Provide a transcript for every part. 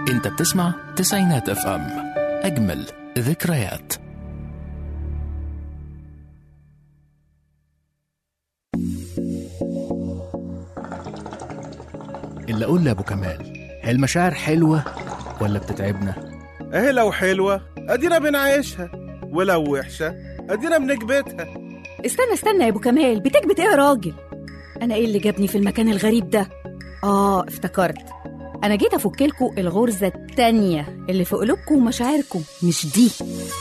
انت بتسمع تسعينات اف ام اجمل ذكريات اللي اقول لابو كمال هي المشاعر حلوه ولا بتتعبنا اهي لو حلوة ادينا بنعيشها ولو وحشة ادينا بنكبتها استنى استنى يا ابو كمال بتكبت ايه يا راجل انا ايه اللي جابني في المكان الغريب ده اه افتكرت انا جيت افكلكوا الغرزه التانية اللي في قلوبكم ومشاعركم مش دي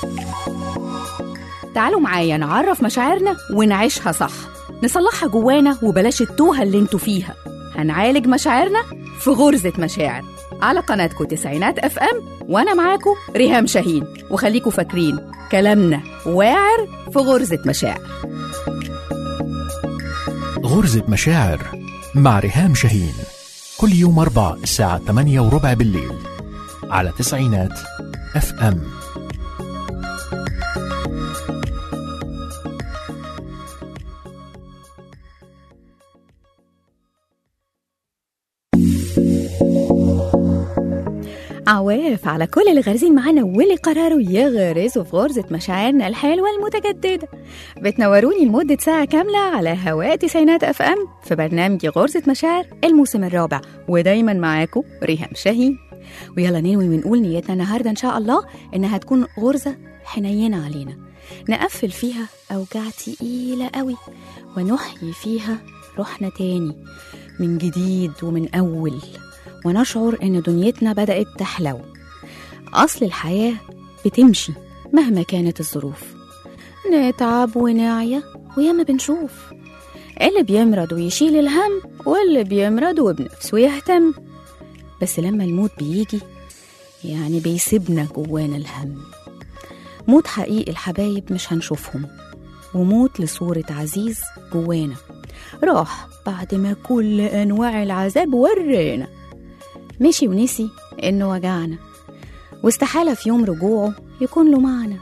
تعالوا معايا نعرف مشاعرنا ونعيشها صح نصلحها جوانا وبلاش التوهه اللي انتوا فيها هنعالج مشاعرنا في غرزه مشاعر على قناتكم تسعينات اف ام وانا معاكم ريهام شاهين وخليكوا فاكرين كلامنا واعر في غرزه مشاعر غرزة مشاعر مع ريهام شاهين كل يوم أربع الساعة 8 وربع بالليل على تسعينات اف ام عواف على كل اللي غارزين معانا واللي قرروا يغرزوا في غرزة مشاعرنا الحلوة المتجددة بتنوروني لمدة ساعة كاملة على هواء تسعينات اف ام في برنامج غرزة مشاعر الموسم الرابع ودايما معاكم ريهام شاهين ويلا ننوي ونقول نيتنا النهاردة إن شاء الله إنها تكون غرزة حنينة علينا نقفل فيها أوجاع تقيلة قوي ونحيي فيها روحنا تاني من جديد ومن أول ونشعر إن دنيتنا بدأت تحلو أصل الحياة بتمشي مهما كانت الظروف نتعب ونعيا وياما بنشوف اللي بيمرض ويشيل الهم واللي بيمرض وبنفسه يهتم بس لما الموت بيجي يعني بيسيبنا جوانا الهم موت حقيقي الحبايب مش هنشوفهم وموت لصورة عزيز جوانا راح بعد ما كل أنواع العذاب ورانا مشي ونسي إنه وجعنا واستحالة في يوم رجوعه يكون له معنى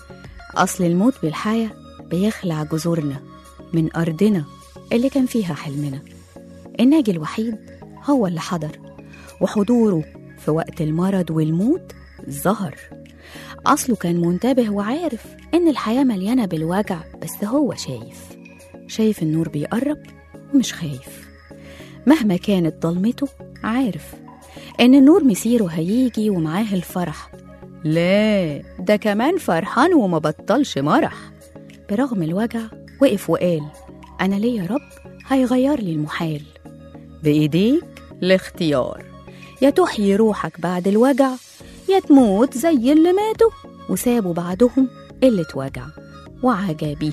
أصل الموت بالحياة بيخلع جذورنا من أرضنا اللي كان فيها حلمنا الناجي الوحيد هو اللي حضر وحضوره في وقت المرض والموت ظهر أصله كان منتبه وعارف إن الحياة مليانة بالوجع بس هو شايف شايف النور بيقرب ومش خايف مهما كانت ضلمته عارف إن النور مسيره هيجي ومعاه الفرح لا ده كمان فرحان وما بطلش مرح برغم الوجع وقف وقال أنا ليا رب هيغير لي المحال بإيديك الاختيار يا تحيي روحك بعد الوجع يا تموت زي اللي ماتوا وسابوا بعدهم اللي اتوجع وعجبي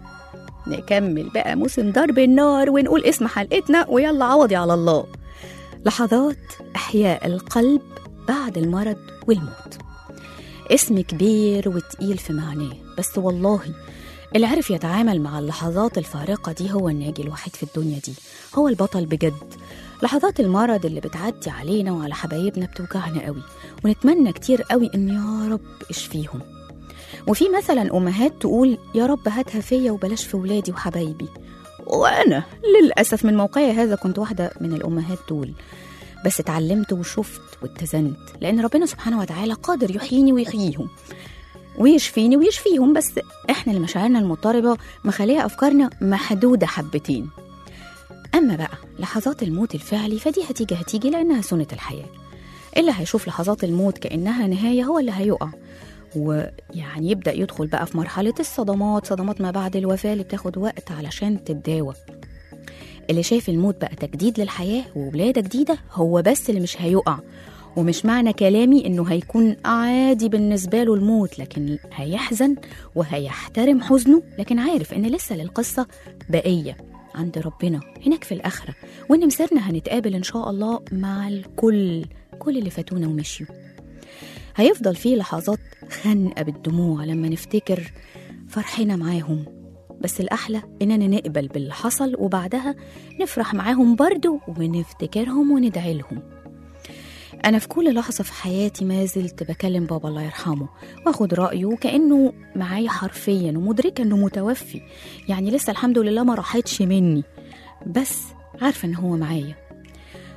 نكمل بقى موسم ضرب النار ونقول اسم حلقتنا ويلا عوضي على الله لحظات إحياء القلب بعد المرض والموت اسم كبير وتقيل في معناه بس والله اللي عرف يتعامل مع اللحظات الفارقة دي هو الناجي الوحيد في الدنيا دي هو البطل بجد لحظات المرض اللي بتعدي علينا وعلى حبايبنا بتوجعنا قوي ونتمنى كتير قوي ان يا رب اشفيهم وفي مثلا امهات تقول يا رب هاتها فيا وبلاش في ولادي وحبايبي وانا للاسف من موقعي هذا كنت واحده من الامهات دول بس اتعلمت وشفت واتزنت لان ربنا سبحانه وتعالى قادر يحييني ويحييهم ويشفيني ويشفيهم بس احنا اللي مشاعرنا المضطربه مخليه افكارنا محدوده حبتين اما بقى لحظات الموت الفعلي فدي هتيجي هتيجي لانها سنه الحياه اللي هيشوف لحظات الموت كانها نهايه هو اللي هيقع ويعني يبدا يدخل بقى في مرحله الصدمات صدمات ما بعد الوفاه اللي بتاخد وقت علشان تتداوى اللي شايف الموت بقى تجديد للحياه وولاده جديده هو بس اللي مش هيقع ومش معنى كلامي انه هيكون عادي بالنسبه له الموت لكن هيحزن وهيحترم حزنه لكن عارف ان لسه للقصه بقيه عند ربنا هناك في الاخره وان مسيرنا هنتقابل ان شاء الله مع الكل كل اللي فاتونا ومشيوا هيفضل فيه لحظات خنقه بالدموع لما نفتكر فرحنا معاهم بس الأحلى إننا نقبل باللي حصل وبعدها نفرح معاهم برضو ونفتكرهم وندعي لهم أنا في كل لحظة في حياتي ما زلت بكلم بابا الله يرحمه واخد رأيه كأنه معايا حرفيا ومدركة إنه متوفي يعني لسه الحمد لله ما راحتش مني بس عارفة إن هو معايا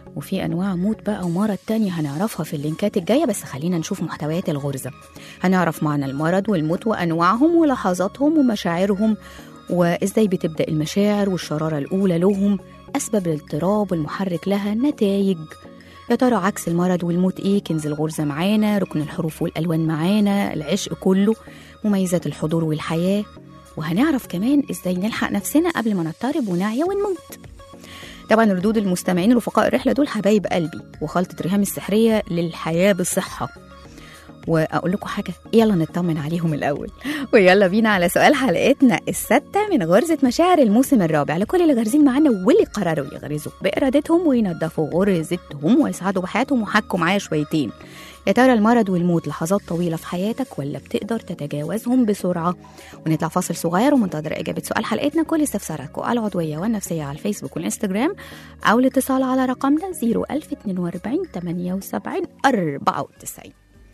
وفي أنواع موت بقى ومرض تانية هنعرفها في اللينكات الجاية بس خلينا نشوف محتويات الغرزة هنعرف معنى المرض والموت وأنواعهم ولحظاتهم ومشاعرهم وإزاي بتبدأ المشاعر والشرارة الأولى لهم أسباب الاضطراب والمحرك لها النتائج يا ترى عكس المرض والموت ايه كنز الغرزة معانا ركن الحروف والألوان معانا العشق كله مميزات الحضور والحياة وهنعرف كمان ازاي نلحق نفسنا قبل ما نضطرب ونعيا ونموت طبعا ردود المستمعين رفقاء الرحلة دول حبايب قلبي وخلطة ريهام السحرية للحياة بالصحة واقول لكم حاجه يلا نطمن عليهم الاول ويلا بينا على سؤال حلقتنا السادسه من غرزه مشاعر الموسم الرابع لكل اللي غارزين معانا واللي قرروا يغرزوا بارادتهم وينظفوا غرزتهم ويسعدوا بحياتهم وحكوا معايا شويتين يا ترى المرض والموت لحظات طويله في حياتك ولا بتقدر تتجاوزهم بسرعه ونطلع فاصل صغير ومنتظر اجابه سؤال حلقتنا كل استفساراتكم العضويه والنفسيه على الفيسبوك والانستجرام او الاتصال على رقمنا 01042 78 94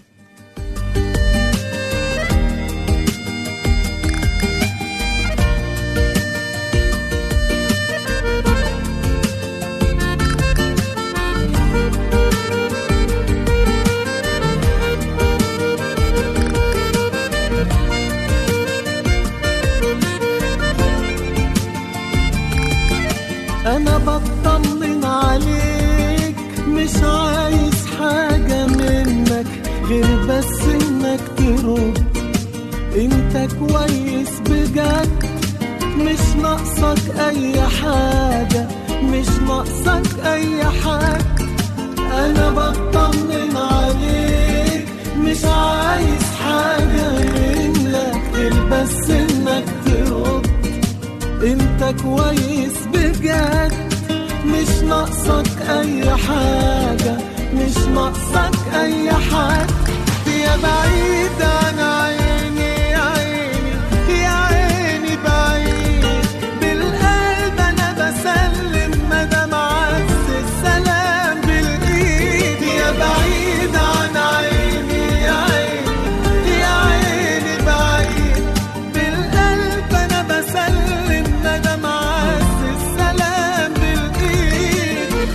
انا بطمن عليك مش عايز حاجة منك غير بس انك ترد انت كويس بجد مش ناقصك اي حاجة مش ناقصك اي حاجة انا بطمن عليك مش عايز حاجة منك غير بس انك ترد انت كويس بجد مش ناقصك اي حاجة مش ناقصك اي حاجة يا بعيد عن عيني يا عيني يا عيني بعيد بالقلب انا بسلم مدام عكس السلام بالايد يا بعيد عن عيني يا عيني يا عيني بعيد بالقلب انا بسلم مدام عكس السلام بالايد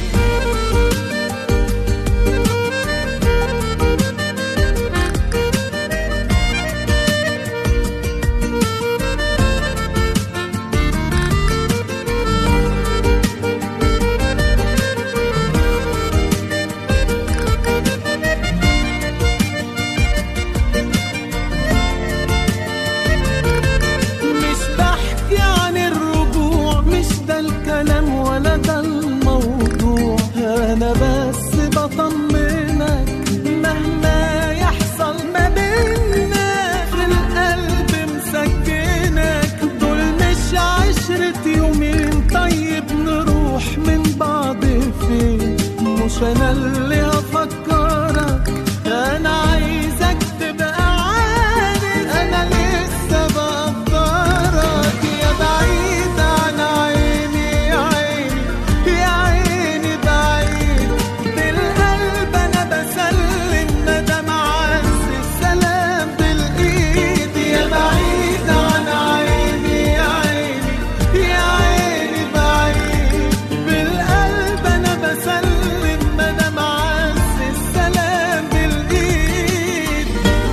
مش بحكي عن الرجوع مش ده الكلام ولا ده الموضوع انا بس بطمنك مهما يحصل ما بينا في القلب مسكنك دول مش عشرة يومين طيب نروح من بعض فين مش انا اللي هفكرك انا عايزك تبقى عارف انا لسه بقدرك يا بعيد عن عيني يا عيني يا عيني بعيد بالقلب انا بسلم مدام عز السلام بالايد يا بعيد عن عيني يا عيني يا عيني بعيد بالقلب انا بسلم مدام عز السلام بالايد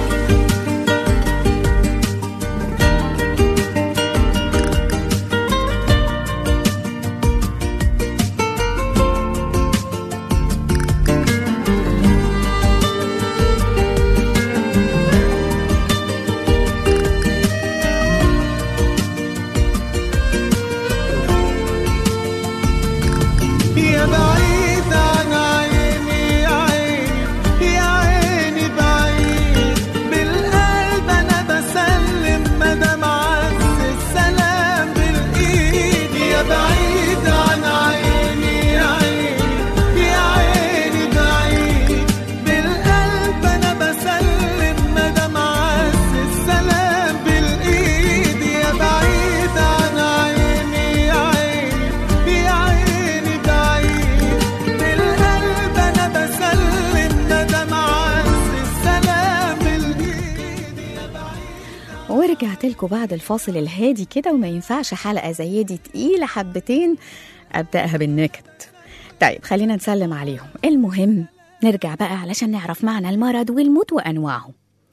يا بعيد عن عيني يا عيني يا عيني بعيد بالقلب انا بسلم مدام عز السلام بالايد يا بعيد عن عيني يا عيني يا عيني بعيد بالقلب انا بسلم مدام عز السلام بالايد يا بعيد عن عيني يا عيني يا عيني بعيد بالقلب انا بسلم مدام عز السلام بالايد يا بعيد ورجعت لكم بعد الفاصل الهادي كده وما ينفعش حلقة زي دي تقيلة حبتين أبدأها بالنكد طيب خلينا نسلم عليهم المهم نرجع بقى علشان نعرف معنى المرض والموت وأنواعه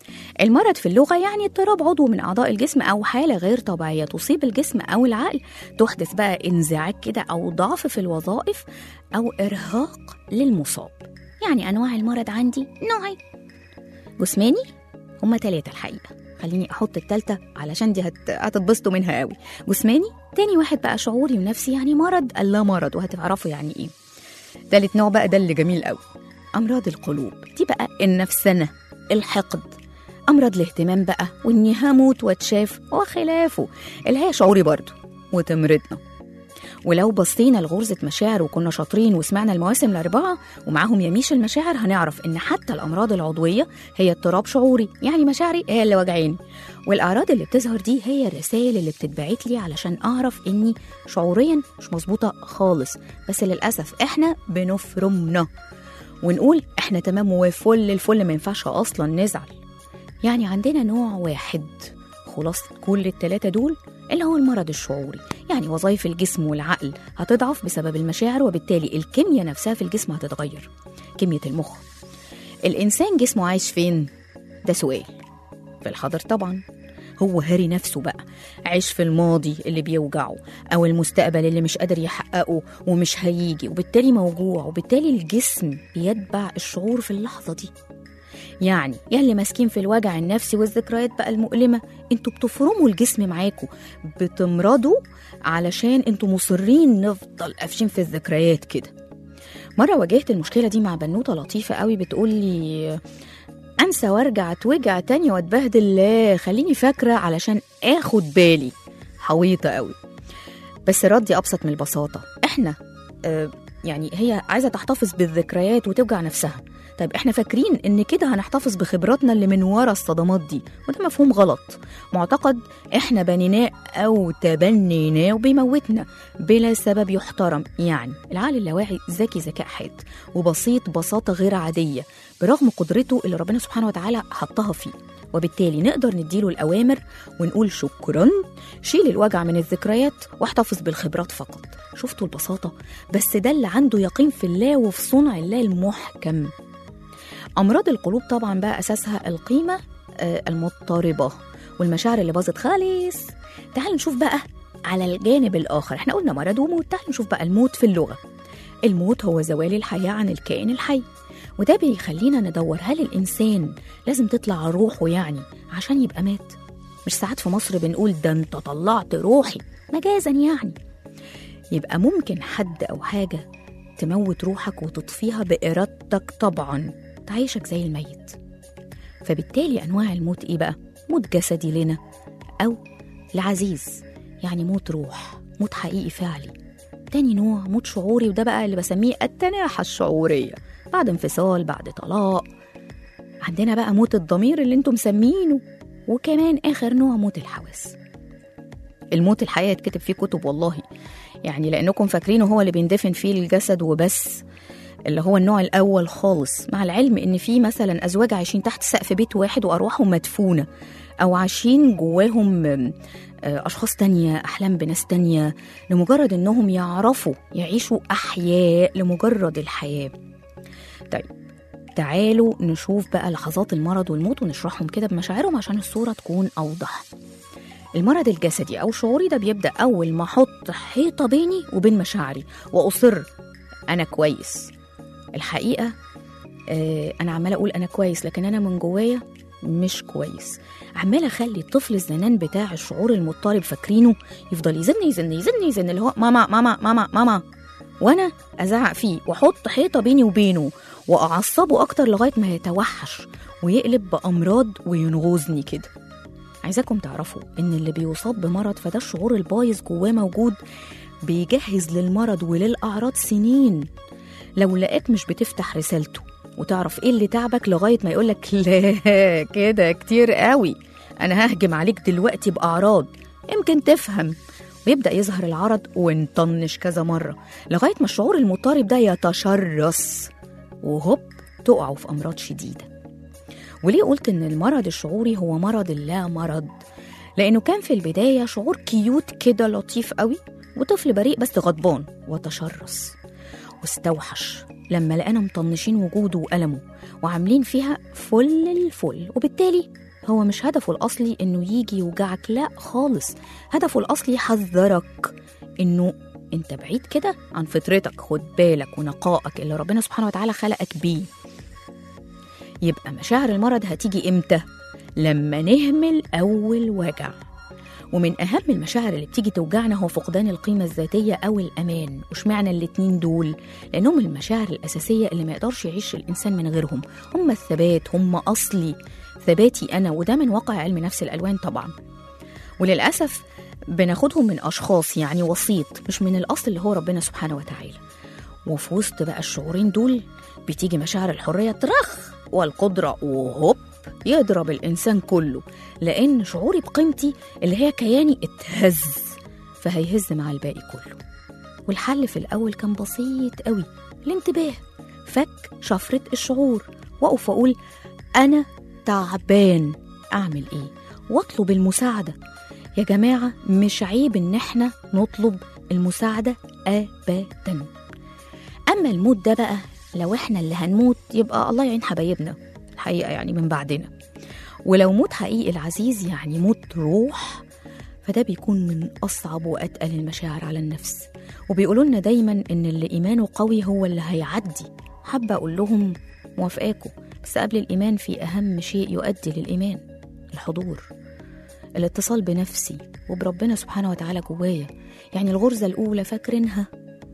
المرض في اللغة يعني اضطراب عضو من أعضاء الجسم أو حالة غير طبيعية تصيب الجسم أو العقل تحدث بقى انزعاج كده أو ضعف في الوظائف أو إرهاق للمصاب يعني أنواع المرض عندي نوعين جسماني هما تلاتة الحقيقة خليني أحط التالتة علشان دي هت... هتتبسطوا منها قوي جسماني تاني واحد بقى شعوري ونفسي يعني مرض اللا مرض وهتعرفوا يعني إيه تالت نوع بقى ده اللي جميل قوي أمراض القلوب دي بقى النفسنة الحقد أمراض الاهتمام بقى وإني هموت واتشاف وخلافه اللي هي شعوري برضه وتمرضنا ولو بصينا لغرزة مشاعر وكنا شاطرين وسمعنا المواسم الأربعة ومعاهم يميش المشاعر هنعرف إن حتى الأمراض العضوية هي اضطراب شعوري يعني مشاعري هي اللي وجعاني والأعراض اللي بتظهر دي هي الرسائل اللي بتتبعت لي علشان أعرف إني شعوريا مش مظبوطة خالص بس للأسف إحنا بنفرمنا ونقول إحنا تمام وفل الفل ما ينفعش أصلا نزعل يعني عندنا نوع واحد خلاصة كل التلاتة دول اللي هو المرض الشعوري يعني وظائف الجسم والعقل هتضعف بسبب المشاعر وبالتالي الكيمياء نفسها في الجسم هتتغير كيمياء المخ الإنسان جسمه عايش فين؟ ده سؤال في الحاضر طبعا هو هاري نفسه بقى عايش في الماضي اللي بيوجعه أو المستقبل اللي مش قادر يحققه ومش هيجي وبالتالي موجوع وبالتالي الجسم بيتبع الشعور في اللحظة دي يعني يا اللي ماسكين في الوجع النفسي والذكريات بقى المؤلمة انتوا بتفرموا الجسم معاكوا بتمرضوا علشان انتوا مصرين نفضل قافشين في الذكريات كده مرة واجهت المشكلة دي مع بنوتة لطيفة قوي بتقول لي انسى وارجع اتوجع تاني واتبهدل لا خليني فاكرة علشان اخد بالي حويطة قوي بس ردي ابسط من البساطة احنا آه يعني هي عايزة تحتفظ بالذكريات وتوجع نفسها طيب احنا فاكرين ان كده هنحتفظ بخبراتنا اللي من ورا الصدمات دي وده مفهوم غلط معتقد احنا بنيناه او تبنيناه وبيموتنا بلا سبب يحترم يعني العقل اللاواعي ذكي ذكاء حاد وبسيط بساطة غير عادية برغم قدرته اللي ربنا سبحانه وتعالى حطها فيه وبالتالي نقدر نديله الأوامر ونقول شكرا شيل الوجع من الذكريات واحتفظ بالخبرات فقط شفتوا البساطة بس ده اللي عنده يقين في الله وفي صنع الله المحكم أمراض القلوب طبعا بقى أساسها القيمة آه، المضطربة والمشاعر اللي باظت خالص تعال نشوف بقى على الجانب الآخر احنا قلنا مرض وموت تعال نشوف بقى الموت في اللغة الموت هو زوال الحياة عن الكائن الحي وده بيخلينا ندور هل الإنسان لازم تطلع روحه يعني عشان يبقى مات مش ساعات في مصر بنقول ده انت طلعت روحي مجازا يعني يبقى ممكن حد أو حاجة تموت روحك وتطفيها بإرادتك طبعا تعيشك زي الميت فبالتالي أنواع الموت إيه بقى؟ موت جسدي لنا أو العزيز يعني موت روح موت حقيقي فعلي تاني نوع موت شعوري وده بقى اللي بسميه التناحة الشعورية بعد انفصال بعد طلاق عندنا بقى موت الضمير اللي انتم مسمينه وكمان آخر نوع موت الحواس الموت الحقيقة اتكتب فيه كتب والله يعني لأنكم فاكرينه هو اللي بيندفن فيه الجسد وبس اللي هو النوع الأول خالص مع العلم إن في مثلا أزواج عايشين تحت سقف بيت واحد وأرواحهم مدفونة أو عايشين جواهم آم، آه، أشخاص تانية أحلام بناس تانية لمجرد إنهم يعرفوا يعيشوا أحياء لمجرد الحياة طيب تعالوا نشوف بقى لحظات المرض والموت ونشرحهم كده بمشاعرهم عشان الصورة تكون أوضح المرض الجسدي أو شعوري ده بيبدأ أول ما أحط حيطة بيني وبين مشاعري وأصر أنا كويس الحقيقة آه أنا عمالة أقول أنا كويس لكن أنا من جوايا مش كويس عمالة أخلي الطفل الزنان بتاع الشعور المضطرب فاكرينه يفضل يزن يزن يزن يزن اللي هو ماما ماما ماما ماما وأنا أزعق فيه وأحط حيطة بيني وبينه وأعصبه أكتر لغاية ما يتوحش ويقلب بأمراض وينغزني كده عايزاكم تعرفوا إن اللي بيصاب بمرض فده الشعور البايظ جواه موجود بيجهز للمرض وللأعراض سنين لو لقاك مش بتفتح رسالته وتعرف ايه اللي تعبك لغايه ما يقولك لا كده كتير قوي انا ههجم عليك دلوقتي باعراض يمكن تفهم ويبدا يظهر العرض ونطنش كذا مره لغايه ما الشعور المضطرب ده يتشرس وهوب تقعوا في امراض شديده وليه قلت ان المرض الشعوري هو مرض اللا مرض لانه كان في البدايه شعور كيوت كده لطيف قوي وطفل بريء بس غضبان وتشرس واستوحش لما لقانا مطنشين وجوده وألمه وعاملين فيها فل الفل وبالتالي هو مش هدفه الأصلي إنه يجي يوجعك لا خالص هدفه الأصلي يحذرك إنه أنت بعيد كده عن فطرتك خد بالك ونقائك اللي ربنا سبحانه وتعالى خلقك بيه يبقى مشاعر المرض هتيجي إمتى؟ لما نهمل أول وجع ومن أهم المشاعر اللي بتيجي توجعنا هو فقدان القيمة الذاتية أو الأمان وشمعنا الاتنين دول لأنهم المشاعر الأساسية اللي ما يقدرش يعيش الإنسان من غيرهم هم الثبات هم أصلي ثباتي أنا وده من واقع علم نفس الألوان طبعا وللأسف بناخدهم من أشخاص يعني وسيط مش من الأصل اللي هو ربنا سبحانه وتعالى وفي وسط بقى الشعورين دول بتيجي مشاعر الحرية ترخ والقدرة وهوب يضرب الإنسان كله لأن شعوري بقيمتي اللي هي كياني اتهز فهيهز مع الباقي كله والحل في الأول كان بسيط قوي الانتباه فك شفرة الشعور وأقف وأقول أنا تعبان أعمل إيه وأطلب المساعدة يا جماعة مش عيب إن إحنا نطلب المساعدة أبدا أما الموت ده بقى لو إحنا اللي هنموت يبقى الله يعين حبايبنا الحقيقة يعني من بعدنا ولو موت حقيقي العزيز يعني موت روح فده بيكون من أصعب وأتقل المشاعر على النفس وبيقولوا لنا دايما إن اللي إيمانه قوي هو اللي هيعدي حابة أقول لهم موافقاكم بس قبل الإيمان في أهم شيء يؤدي للإيمان الحضور الاتصال بنفسي وبربنا سبحانه وتعالى جوايا يعني الغرزة الأولى فاكرينها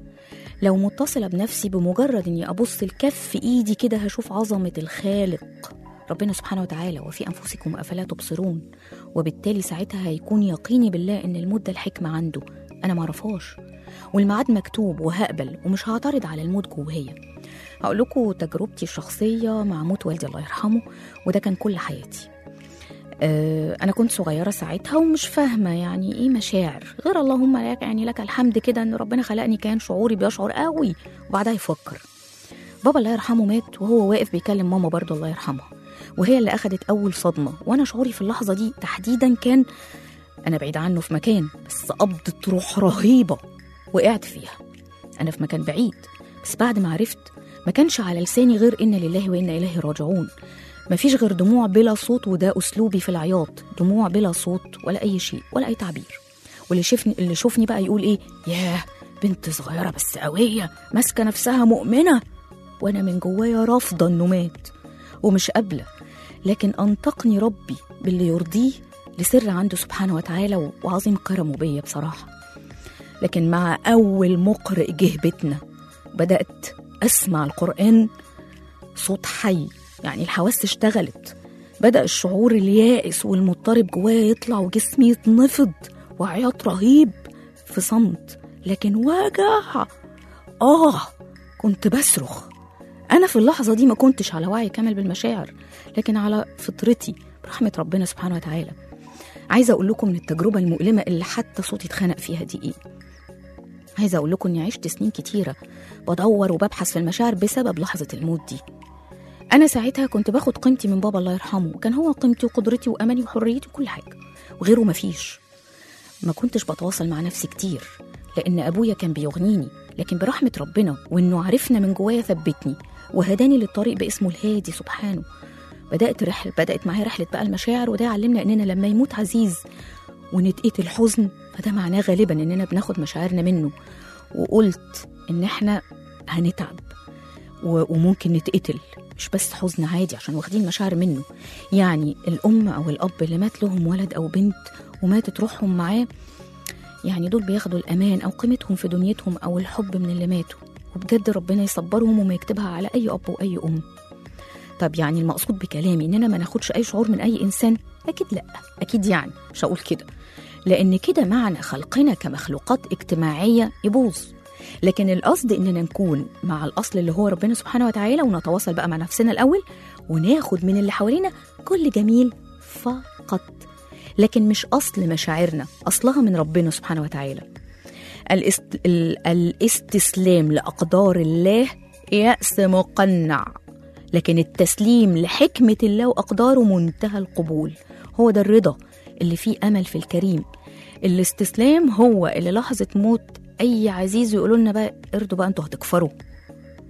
لو متصلة بنفسي بمجرد إني أبص لكف إيدي كده هشوف عظمة الخالق ربنا سبحانه وتعالى وفي أنفسكم أفلا تبصرون وبالتالي ساعتها هيكون يقيني بالله إن الموت ده الحكمة عنده أنا معرفهاش والميعاد مكتوب وهقبل ومش هعترض على الموت جوايا هقول لكم تجربتي الشخصية مع موت والدي الله يرحمه وده كان كل حياتي آه، أنا كنت صغيرة ساعتها ومش فاهمة يعني إيه مشاعر غير اللهم لك يعني لك الحمد كده إن ربنا خلقني كان شعوري بيشعر قوي وبعدها يفكر بابا الله يرحمه مات وهو واقف بيكلم ماما برضه الله يرحمها وهي اللي أخدت أول صدمة وأنا شعوري في اللحظة دي تحديدا كان أنا بعيد عنه في مكان بس قبضة روح رهيبة وقعت فيها أنا في مكان بعيد بس بعد ما عرفت ما كانش على لساني غير إن لله وإنا إليه راجعون مفيش غير دموع بلا صوت وده أسلوبي في العياط دموع بلا صوت ولا أي شيء ولا أي تعبير واللي شفني اللي شوفني بقى يقول إيه ياه بنت صغيرة بس قوية ماسكة نفسها مؤمنة وأنا من جوايا رافضة إنه مات ومش قابلة لكن أنطقني ربي باللي يرضيه لسر عنده سبحانه وتعالى وعظيم كرمه بيا بصراحة لكن مع أول مقرئ جه بيتنا بدأت أسمع القرآن صوت حي يعني الحواس اشتغلت بدأ الشعور اليائس والمضطرب جوايا يطلع وجسمي يتنفض وعياط رهيب في صمت لكن وجع آه كنت بصرخ أنا في اللحظة دي ما كنتش على وعي كامل بالمشاعر لكن على فطرتي برحمة ربنا سبحانه وتعالى عايزة أقول لكم من التجربة المؤلمة اللي حتى صوتي اتخنق فيها دي إيه عايزة أقول لكم إني عشت سنين كتيرة بدور وببحث في المشاعر بسبب لحظة الموت دي أنا ساعتها كنت باخد قيمتي من بابا الله يرحمه كان هو قيمتي وقدرتي وأماني وحريتي وكل حاجة وغيره مفيش ما كنتش بتواصل مع نفسي كتير لأن أبويا كان بيغنيني لكن برحمة ربنا وإنه عرفنا من جوايا ثبتني وهداني للطريق باسمه الهادي سبحانه بدأت رحلة بدأت معايا رحلة بقى المشاعر وده علمنا إننا لما يموت عزيز ونتقتل حزن فده معناه غالبا إننا بناخد مشاعرنا منه وقلت إن إحنا هنتعب و- وممكن نتقتل مش بس حزن عادي عشان واخدين مشاعر منه يعني الأم أو الأب اللي مات لهم ولد أو بنت وماتت روحهم معاه يعني دول بياخدوا الأمان أو قيمتهم في دنيتهم أو الحب من اللي ماتوا وبجد ربنا يصبرهم وما يكتبها على أي أب وأي أم طب يعني المقصود بكلامي إننا ما ناخدش أي شعور من أي إنسان أكيد لأ أكيد يعني مش هقول كده لأن كده معنى خلقنا كمخلوقات اجتماعية يبوظ لكن القصد إننا نكون مع الأصل اللي هو ربنا سبحانه وتعالى ونتواصل بقى مع نفسنا الأول وناخد من اللي حوالينا كل جميل فقط لكن مش أصل مشاعرنا أصلها من ربنا سبحانه وتعالى الاست... ال... الاستسلام لأقدار الله يأس مقنع لكن التسليم لحكمة الله وأقداره منتهى القبول هو ده الرضا اللي فيه أمل في الكريم الاستسلام هو اللي لحظة موت أي عزيز يقولوا لنا بقى ارضوا بقى انتوا هتكفروا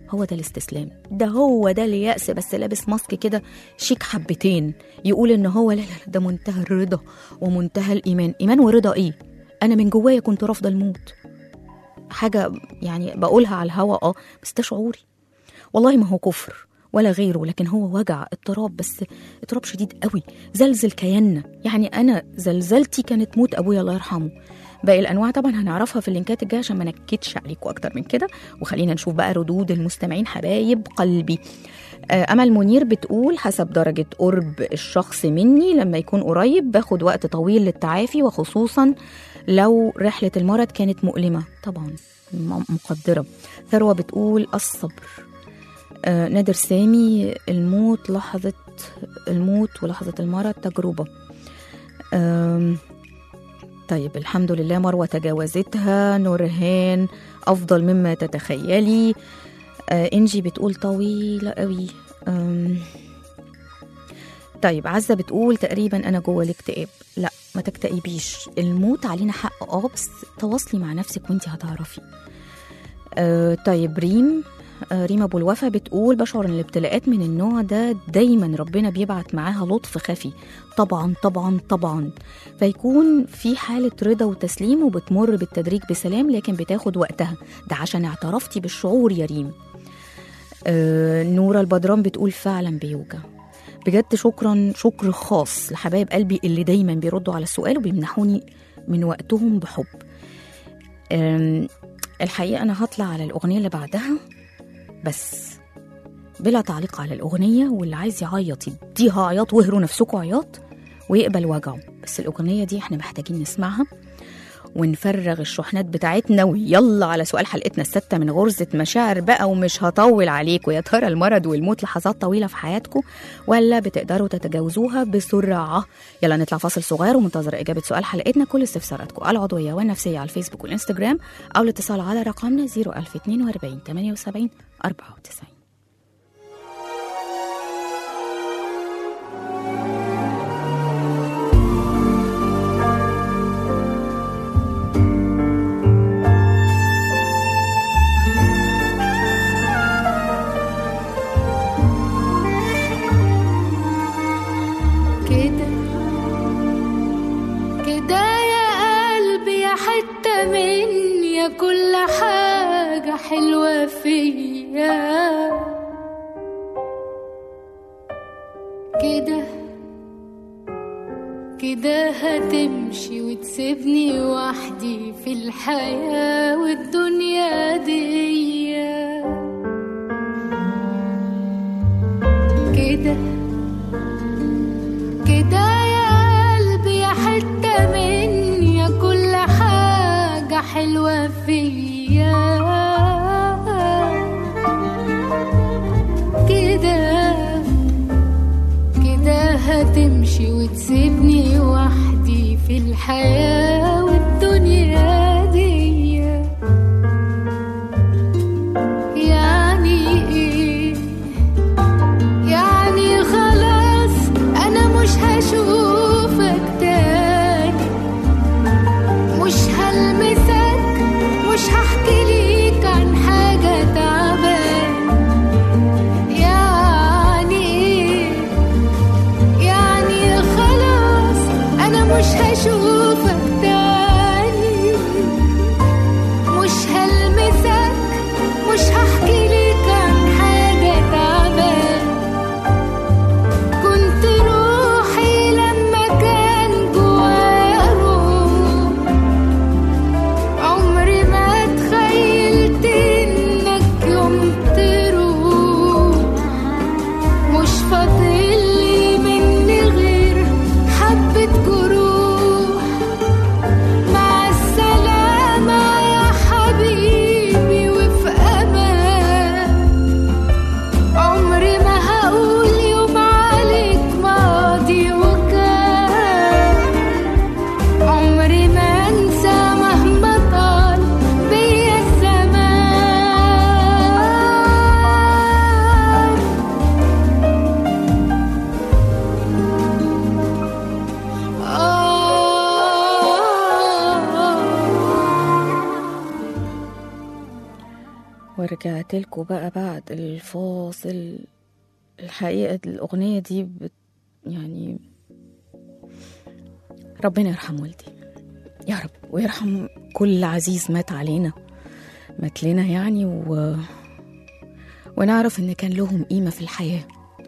هو ده الاستسلام ده هو ده اليأس بس لابس ماسك كده شيك حبتين يقول ان هو لا لا لا ده منتهى الرضا ومنتهى الايمان ايمان ورضا ايه انا من جوايا كنت رافضه الموت حاجه يعني بقولها على الهوا اه بس ده شعوري والله ما هو كفر ولا غيره لكن هو وجع اضطراب بس اضطراب شديد قوي زلزل كياننا يعني انا زلزلتي كانت موت ابويا الله يرحمه باقي الانواع طبعا هنعرفها في اللينكات الجايه عشان ما نكدش عليكم اكتر من كده وخلينا نشوف بقى ردود المستمعين حبايب قلبي آه، امل منير بتقول حسب درجه قرب الشخص مني لما يكون قريب باخد وقت طويل للتعافي وخصوصا لو رحله المرض كانت مؤلمه طبعا م- مقدره ثروه بتقول الصبر آه، نادر سامي الموت لحظة الموت ولحظة المرض تجربة آم، طيب الحمد لله مروة تجاوزتها نورهان أفضل مما تتخيلي آه، إنجي بتقول طويلة قوي آم، طيب عزة بتقول تقريبا أنا جوه الاكتئاب لا ما تكتئبيش الموت علينا حق اه بس تواصلي مع نفسك وانت هتعرفي آه طيب ريم آه، ريما ابو الوفا بتقول بشعر ان الابتلاءات من النوع ده دايما ربنا بيبعت معاها لطف خفي طبعا طبعا طبعا فيكون في حاله رضا وتسليم وبتمر بالتدريج بسلام لكن بتاخد وقتها ده عشان اعترفتي بالشعور يا ريم آه نورة البدران بتقول فعلا بيوجع بجد شكرا شكر خاص لحبايب قلبي اللي دايما بيردوا على السؤال وبيمنحوني من وقتهم بحب آم، الحقيقة أنا هطلع على الأغنية اللي بعدها بس بلا تعليق على الأغنية واللي عايز يعيط يديها عياط وهروا نفسكم عياط ويقبل وجعه بس الأغنية دي احنا محتاجين نسمعها ونفرغ الشحنات بتاعتنا ويلا على سؤال حلقتنا الستة من غرزة مشاعر بقى ومش هطول عليكم يا ترى المرض والموت لحظات طويلة في حياتكم ولا بتقدروا تتجاوزوها بسرعة يلا نطلع فاصل صغير ومنتظر إجابة سؤال حلقتنا كل استفساراتكم العضوية والنفسية على الفيسبوك والإنستجرام أو الاتصال على رقمنا 01042 78 94 كده كده يا قلبي يا حتة مني يا كل حاجة حلوة فيا كده كده هتمشي وتسيبني وحدي في الحياة والدنيا دي كده كده يا قلبي يا حتة مني يا كل حاجة حلوة فيا كده كده هتمشي وتسيبني وحدي في الحياة والدنيا دي يعني ايه يعني خلاص انا مش هشوفك تاني مش هلمسك مش هحكي ليك عن حاجة تعبان يعني ايه يعني خلاص انا مش هشوفك تاني ورجعت لكم بقى بعد الفاصل الحقيقة الأغنية دي بت يعني ربنا يرحم والدي يا رب ويرحم كل عزيز مات علينا مات لنا يعني و... ونعرف إن كان لهم قيمة في الحياة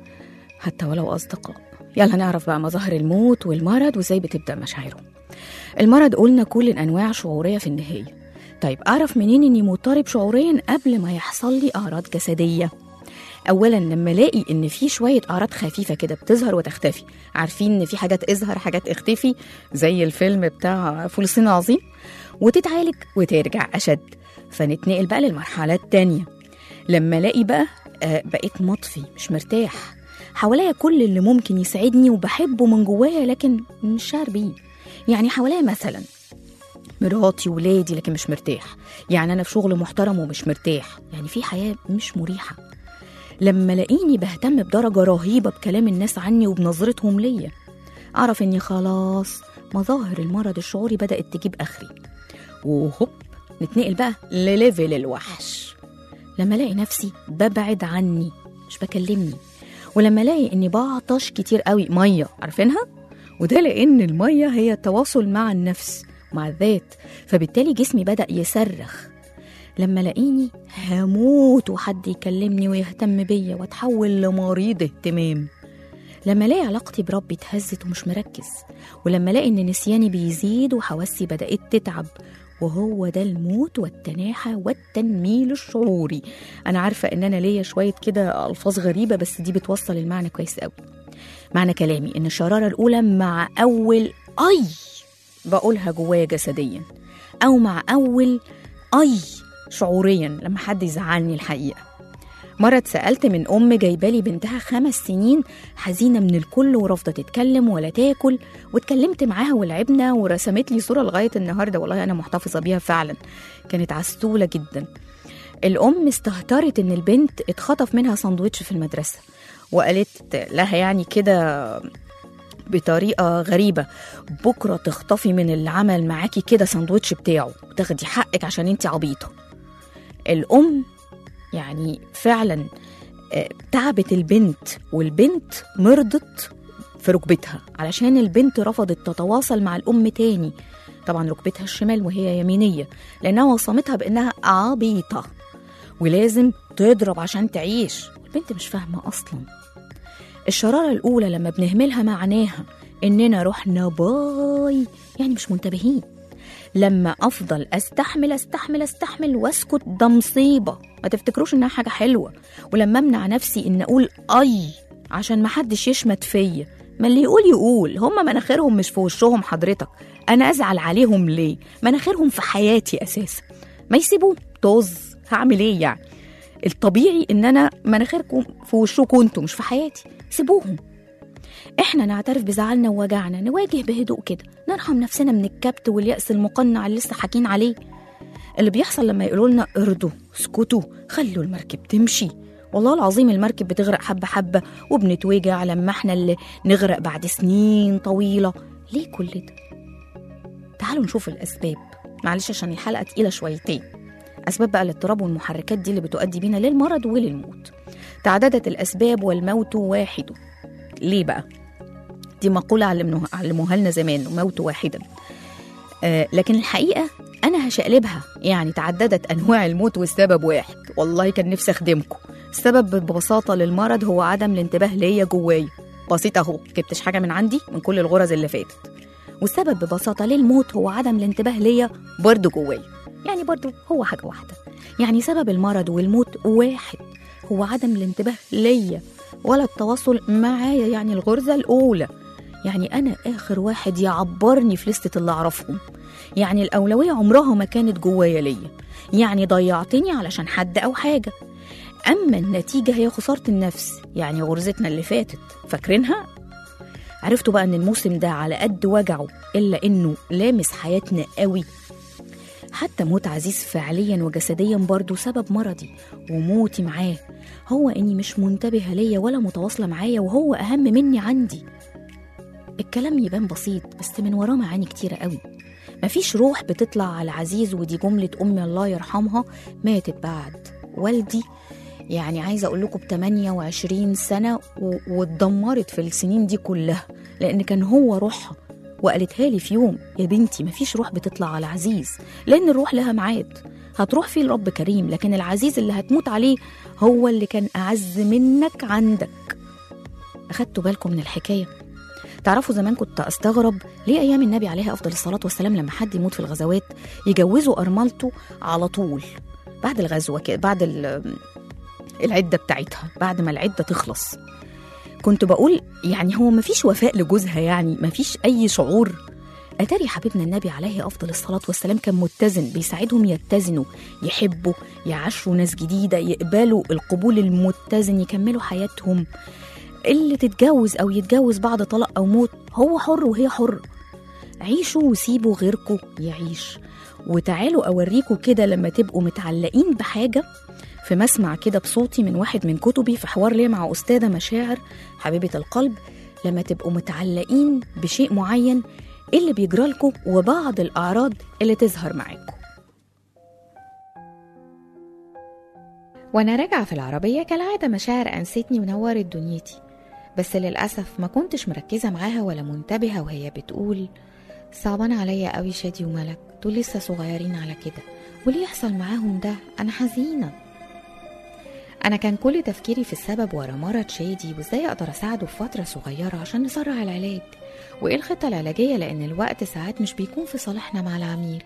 حتى ولو أصدقاء يلا نعرف بقى مظاهر الموت والمرض وإزاي بتبدأ مشاعرهم المرض قلنا كل الأنواع شعورية في النهاية طيب أعرف منين إني مضطرب شعوريا قبل ما يحصل لي أعراض جسدية اولا لما الاقي ان في شويه اعراض خفيفه كده بتظهر وتختفي عارفين ان في حاجات اظهر حاجات اختفي زي الفيلم بتاع فول الصين العظيم وتتعالج وترجع اشد فنتنقل بقى للمرحله التانية لما الاقي بقى آه بقيت مطفي مش مرتاح حواليا كل اللي ممكن يسعدني وبحبه من جوايا لكن مش شعر بيه يعني حواليا مثلا مراتي ولادي لكن مش مرتاح يعني انا في شغل محترم ومش مرتاح يعني في حياه مش مريحه لما لاقيني بهتم بدرجة رهيبة بكلام الناس عني وبنظرتهم ليا أعرف إني خلاص مظاهر المرض الشعوري بدأت تجيب آخري وهوب نتنقل بقى لليفل الوحش لما ألاقي نفسي ببعد عني مش بكلمني ولما ألاقي إني بعطش كتير قوي مية عارفينها؟ وده لأن المية هي التواصل مع النفس مع الذات فبالتالي جسمي بدأ يصرخ لما لاقيني هموت وحد يكلمني ويهتم بيا واتحول لمريض اهتمام لما الاقي علاقتي بربي اتهزت ومش مركز ولما الاقي ان نسياني بيزيد وحواسي بدات تتعب وهو ده الموت والتناحة والتنميل الشعوري أنا عارفة إن أنا ليا شوية كده ألفاظ غريبة بس دي بتوصل المعنى كويس قوي معنى كلامي إن الشرارة الأولى مع أول أي بقولها جوايا جسديا أو مع أول أي شعوريا لما حد يزعلني الحقيقة مرة اتسألت من أم جايبالي بنتها خمس سنين حزينة من الكل ورافضة تتكلم ولا تاكل واتكلمت معاها ولعبنا ورسمت لي صورة لغاية النهاردة والله أنا محتفظة بيها فعلا كانت عسولة جدا الأم استهترت إن البنت اتخطف منها ساندوتش في المدرسة وقالت لها يعني كده بطريقة غريبة بكرة تخطفي من اللي عمل معاكي كده ساندوتش بتاعه وتاخدي حقك عشان انت عبيطة الأم يعني فعلا آه، تعبت البنت والبنت مرضت في ركبتها علشان البنت رفضت تتواصل مع الأم تاني طبعا ركبتها الشمال وهي يمينية لأنها وصمتها بأنها عبيطة ولازم تضرب عشان تعيش البنت مش فاهمة أصلا الشرارة الأولى لما بنهملها معناها إننا رحنا باي يعني مش منتبهين لما أفضل أستحمل أستحمل أستحمل وأسكت ده مصيبة ما تفتكروش إنها حاجة حلوة ولما أمنع نفسي إن أقول أي عشان محدش يشمت فيا ما اللي يقول يقول هم مناخيرهم مش في وشهم حضرتك أنا أزعل عليهم ليه مناخيرهم في حياتي أساسا ما يسيبوه طز هعمل إيه يعني الطبيعي ان انا مناخيركم في وشكم انتوا مش في حياتي سيبوهم احنا نعترف بزعلنا ووجعنا نواجه بهدوء كده نرحم نفسنا من الكبت واليأس المقنع اللي لسه حاكين عليه اللي بيحصل لما يقولوا لنا اردوا اسكتوا خلوا المركب تمشي والله العظيم المركب بتغرق حبة حبة وبنتوجع لما احنا اللي نغرق بعد سنين طويلة ليه كل ده؟ تعالوا نشوف الأسباب معلش عشان الحلقة تقيلة شويتين أسباب بقى الاضطراب والمحركات دي اللي بتؤدي بينا للمرض وللموت تعددت الأسباب والموت واحد ليه بقى؟ دي مقولة علمنوها علموها لنا زمان موت واحدا آه لكن الحقيقة أنا هشقلبها يعني تعددت أنواع الموت والسبب واحد والله كان نفسي أخدمكم السبب ببساطة للمرض هو عدم الانتباه ليا جوايا بسيط أهو جبتش حاجة من عندي من كل الغرز اللي فاتت والسبب ببساطة للموت هو عدم الانتباه ليا برضه جوايا يعني برضه هو حاجة واحدة يعني سبب المرض والموت واحد هو عدم الانتباه ليا ولا التواصل معايا يعني الغرزة الأولى يعني أنا آخر واحد يعبرني في لستة اللي أعرفهم يعني الأولوية عمرها ما كانت جوايا ليا يعني ضيعتني علشان حد أو حاجة أما النتيجة هي خسارة النفس يعني غرزتنا اللي فاتت فاكرينها؟ عرفتوا بقى إن الموسم ده على قد وجعه إلا إنه لامس حياتنا قوي حتى موت عزيز فعليا وجسديا برضه سبب مرضي وموتي معاه هو اني مش منتبهه ليا ولا متواصله معايا وهو اهم مني عندي الكلام يبان بسيط بس من وراه معاني كتيره قوي مفيش روح بتطلع على عزيز ودي جملة أمي الله يرحمها ماتت بعد والدي يعني عايزه اقول لكم ب 28 سنه و- واتدمرت في السنين دي كلها لان كان هو روحها وقالتها لي في يوم يا بنتي مفيش روح بتطلع على عزيز لان الروح لها ميعاد هتروح فيه الرب كريم لكن العزيز اللي هتموت عليه هو اللي كان اعز منك عندك اخدتوا بالكم من الحكايه تعرفوا زمان كنت استغرب ليه ايام النبي عليه افضل الصلاه والسلام لما حد يموت في الغزوات يجوزوا ارملته على طول بعد الغزوه كده بعد ال- العده بتاعتها بعد ما العده تخلص كنت بقول يعني هو مفيش وفاء لجوزها يعني مفيش اي شعور اتاري حبيبنا النبي عليه افضل الصلاه والسلام كان متزن بيساعدهم يتزنوا يحبوا يعاشروا ناس جديده يقبلوا القبول المتزن يكملوا حياتهم اللي تتجوز او يتجوز بعد طلاق او موت هو حر وهي حر عيشوا وسيبوا غيركم يعيش وتعالوا اوريكم كده لما تبقوا متعلقين بحاجه في مسمع كده بصوتي من واحد من كتبي في حوار ليه مع استاذه مشاعر حبيبه القلب لما تبقوا متعلقين بشيء معين إيه اللي بيجرى لكم وبعض الاعراض اللي تظهر معاكم وانا راجعه في العربيه كالعاده مشاعر انستني ونورت دنيتي بس للاسف ما كنتش مركزه معاها ولا منتبهه وهي بتقول صعبان عليا قوي شادي وملك دول لسه صغيرين على كده وليه يحصل معاهم ده انا حزينه انا كان كل تفكيري في السبب ورا مرض شادي وازاي اقدر اساعده في فتره صغيره عشان نسرع العلاج وايه الخطه العلاجيه لان الوقت ساعات مش بيكون في صالحنا مع العميل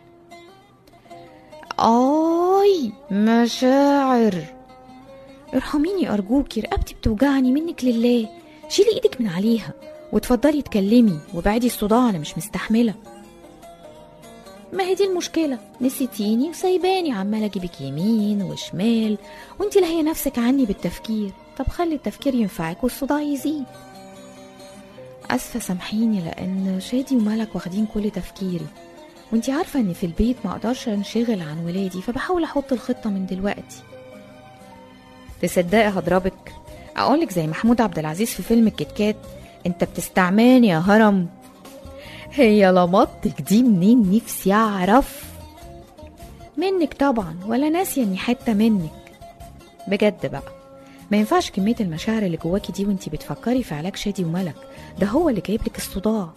آي مشاعر ارحميني أرجوكي رقبتي بتوجعني منك لله شيلي إيدك من عليها وتفضلي اتكلمي وبعدي الصداع أنا مش مستحملة ما هي دي المشكلة نسيتيني وسايباني عمالة أجيبك يمين وشمال وانتي لاهية نفسك عني بالتفكير طب خلي التفكير ينفعك والصداع يزيد أسفة سامحيني لأن شادي وملك واخدين كل تفكيري وانتي عارفة ان في البيت ما اقدرش انشغل عن ولادي فبحاول احط الخطة من دلوقتي تصدقي هضربك اقولك زي محمود عبد العزيز في فيلم الكتكات انت بتستعماني يا هرم هي لمطتك دي منين نفسي اعرف منك طبعا ولا ناسية اني حتة منك بجد بقى ما ينفعش كمية المشاعر اللي جواكي دي وانتي بتفكري في علاج شادي وملك ده هو اللي جايبلك الصداع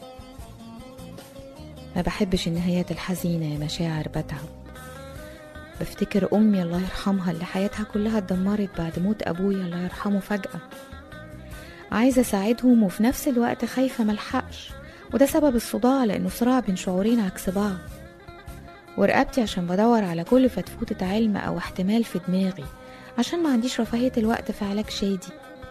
ما بحبش النهايات الحزينة يا مشاعر بتعب بفتكر أمي الله يرحمها اللي حياتها كلها اتدمرت بعد موت أبويا الله يرحمه فجأة عايزة أساعدهم وفي نفس الوقت خايفة ملحقش وده سبب الصداع لأنه صراع بين شعورين عكس بعض ورقبتي عشان بدور على كل فتفوتة علم أو احتمال في دماغي عشان ما عنديش رفاهية الوقت في علاج شادي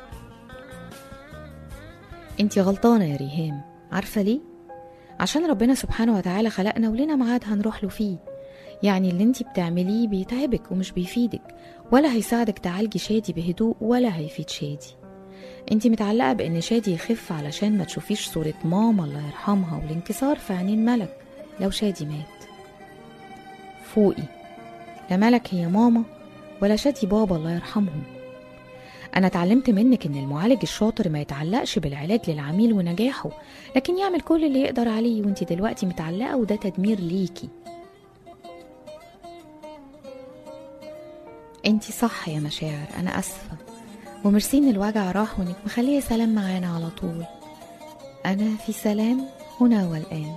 انتي غلطانة يا ريهام عارفة ليه؟ عشان ربنا سبحانه وتعالى خلقنا ولنا ميعاد هنروح له فيه يعني اللي انتي بتعمليه بيتعبك ومش بيفيدك ولا هيساعدك تعالجي شادي بهدوء ولا هيفيد شادي انتي متعلقة بان شادي يخف علشان ما تشوفيش صورة ماما الله يرحمها والانكسار في عينين ملك لو شادي مات فوقي لا ملك هي ماما ولا شادي بابا الله يرحمهم أنا اتعلمت منك إن المعالج الشاطر ما يتعلقش بالعلاج للعميل ونجاحه لكن يعمل كل اللي يقدر عليه وانت دلوقتي متعلقة وده تدمير ليكي انت صح يا مشاعر أنا أسفة وميرسي إن الوجع راح وإنك مخلية سلام معانا على طول أنا في سلام هنا والآن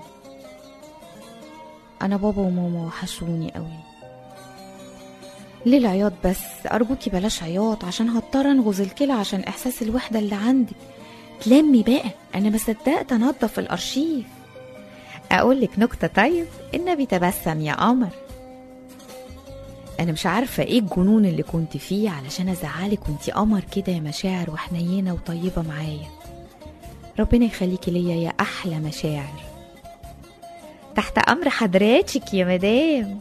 أنا بابا وماما وحشوني قوي ليه العياط بس أرجوكي بلاش عياط عشان هضطر أنغز الكلى عشان إحساس الوحدة اللي عندك تلمي بقى أنا ما صدقت أنضف الأرشيف أقول لك نكتة طيب النبي تبسم يا قمر أنا مش عارفة إيه الجنون اللي كنت فيه علشان أزعلك وانتي قمر كده يا مشاعر وحنينة وطيبة معايا ربنا يخليكي ليا يا أحلى مشاعر تحت أمر حضراتك يا مدام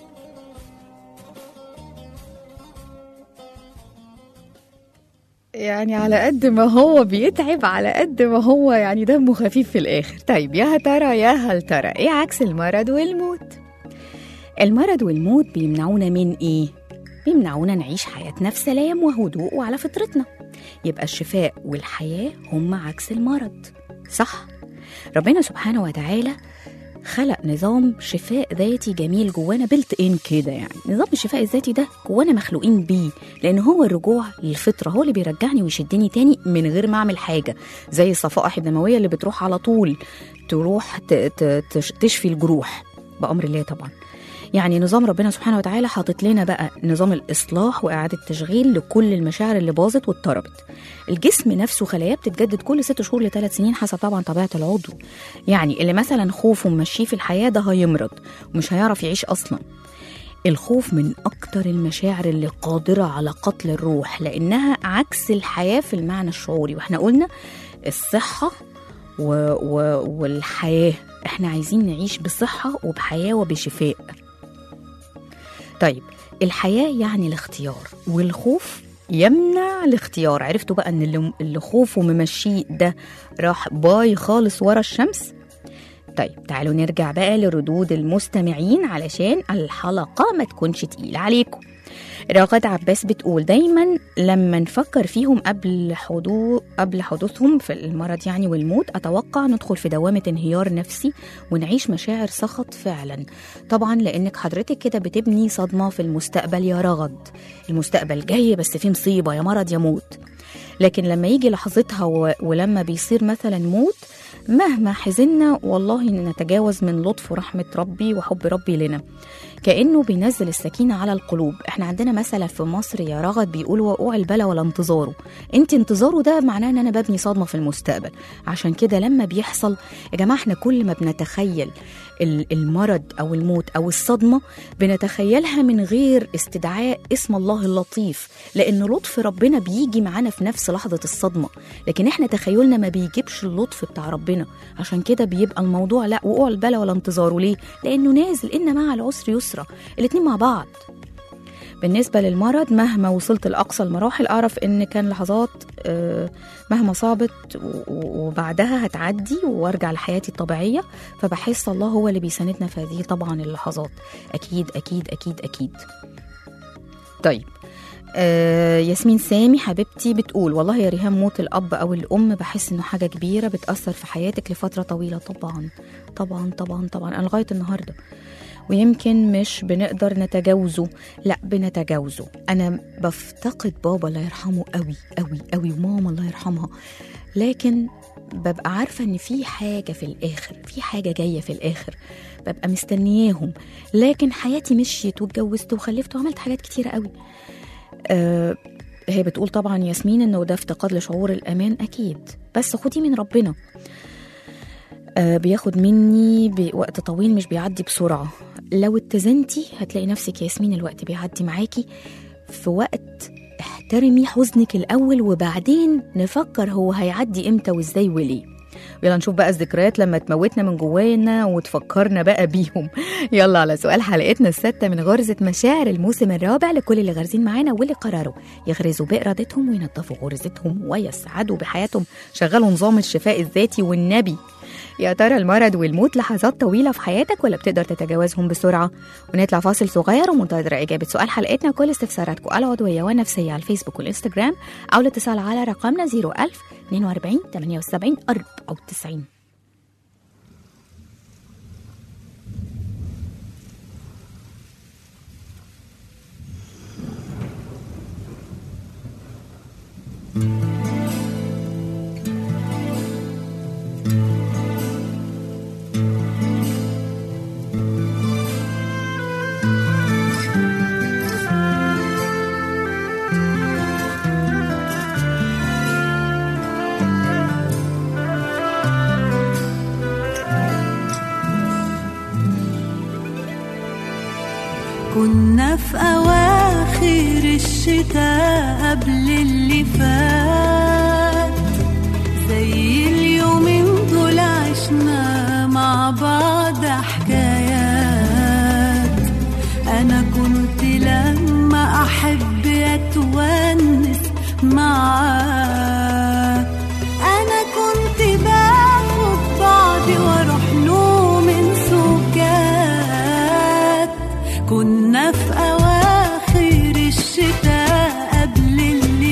يعني على قد ما هو بيتعب على قد ما هو يعني دمه خفيف في الآخر طيب يا ترى يا هل ترى إيه عكس المرض والموت المرض والموت بيمنعونا من إيه؟ بيمنعونا نعيش حياتنا في سلام وهدوء وعلى فطرتنا يبقى الشفاء والحياة هم عكس المرض صح ربنا سبحانه وتعالى خلق نظام شفاء ذاتي جميل جوانا بلت ان كده يعني نظام الشفاء الذاتي ده جوانا مخلوقين بيه لان هو الرجوع للفطره هو اللي بيرجعني ويشدني تاني من غير ما اعمل حاجه زي الصفائح الدمويه اللي بتروح على طول تروح ت- ت- تش- تشفي الجروح بامر الله طبعا يعني نظام ربنا سبحانه وتعالى حاطط لنا بقى نظام الإصلاح وإعادة تشغيل لكل المشاعر اللي باظت واضطربت الجسم نفسه خلاياه بتتجدد كل ست شهور لثلاث سنين حسب طبعا طبيعة العضو يعني اللي مثلا خوفه ممشيه في الحياة ده هيمرض ومش هيعرف يعيش أصلا الخوف من أكتر المشاعر اللي قادرة على قتل الروح لأنها عكس الحياة في المعنى الشعوري وإحنا قلنا الصحة و... و... والحياة إحنا عايزين نعيش بصحة وبحياة وبشفاء طيب الحياة يعني الاختيار والخوف يمنع الاختيار عرفتوا بقى ان اللي, اللي خوفه ممشيه ده راح باي خالص ورا الشمس طيب تعالوا نرجع بقى لردود المستمعين علشان الحلقة ما تكونش تقيلة عليكم رغد عباس بتقول دايما لما نفكر فيهم قبل حدوث قبل حدوثهم في المرض يعني والموت اتوقع ندخل في دوامه انهيار نفسي ونعيش مشاعر سخط فعلا طبعا لانك حضرتك كده بتبني صدمه في المستقبل يا رغد المستقبل جاي بس فيه مصيبه يا مرض يا موت لكن لما يجي لحظتها و... ولما بيصير مثلا موت مهما حزنا والله نتجاوز من لطف ورحمة ربي وحب ربي لنا كأنه بينزل السكينة على القلوب احنا عندنا مثلا في مصر يا رغد بيقول وقوع البلا ولا انتظاره انت انتظاره ده معناه ان انا ببني صدمة في المستقبل عشان كده لما بيحصل يا جماعة احنا كل ما بنتخيل ال- المرض او الموت او الصدمة بنتخيلها من غير استدعاء اسم الله اللطيف لان لطف ربنا بيجي معانا في نفس لحظة الصدمة لكن احنا تخيلنا ما بيجيبش اللطف بتاع ربنا عشان كده بيبقى الموضوع لا وقوع البلا ولا انتظاره ليه لانه نازل ان مع العسر يسرا الاتنين مع بعض بالنسبة للمرض مهما وصلت لأقصى المراحل أعرف إن كان لحظات آه، مهما صابت و- و- وبعدها هتعدي وارجع لحياتي الطبيعية فبحس الله هو اللي بيساندنا في هذه طبعا اللحظات أكيد أكيد أكيد أكيد طيب آه ياسمين سامي حبيبتي بتقول والله يا ريهام موت الأب أو الأم بحس إنه حاجة كبيرة بتأثر في حياتك لفترة طويلة طبعا طبعا طبعا طبعا أنا لغاية النهاردة ويمكن مش بنقدر نتجاوزه لا بنتجاوزه انا بفتقد بابا الله يرحمه قوي قوي قوي وماما الله يرحمها لكن ببقى عارفه ان في حاجه في الاخر في حاجه جايه في الاخر ببقى مستنياهم لكن حياتي مشيت واتجوزت وخلفت وعملت حاجات كتيره قوي آه هي بتقول طبعا ياسمين انه ده افتقاد لشعور الامان اكيد بس خدي من ربنا آه، بياخد مني بوقت طويل مش بيعدي بسرعة لو اتزنتي هتلاقي نفسك يا ياسمين الوقت بيعدي معاكي في وقت احترمي حزنك الأول وبعدين نفكر هو هيعدي امتى وازاي وليه يلا نشوف بقى الذكريات لما تموتنا من جوانا وتفكرنا بقى بيهم يلا على سؤال حلقتنا الستة من غرزة مشاعر الموسم الرابع لكل اللي غارزين معانا واللي قرروا يغرزوا بإرادتهم وينظفوا غرزتهم ويسعدوا بحياتهم شغلوا نظام الشفاء الذاتي والنبي يا ترى المرض والموت لحظات طويلة في حياتك ولا بتقدر تتجاوزهم بسرعة؟ ونطلع فاصل صغير ومنتظرة إجابة سؤال حلقتنا كل استفساراتكم العضوية والنفسية على الفيسبوك والإنستجرام أو الاتصال على رقمنا 01000 42 78 94 كنا في أواخر الشتاء قبل اللي فات زي اليومين دول عشنا مع بعض حكايات أنا كنت لما أحب أتونس معاه أنا كنت باخد بعضي وأروح له من سكات كنا في أواخر الشتاء قبل اللي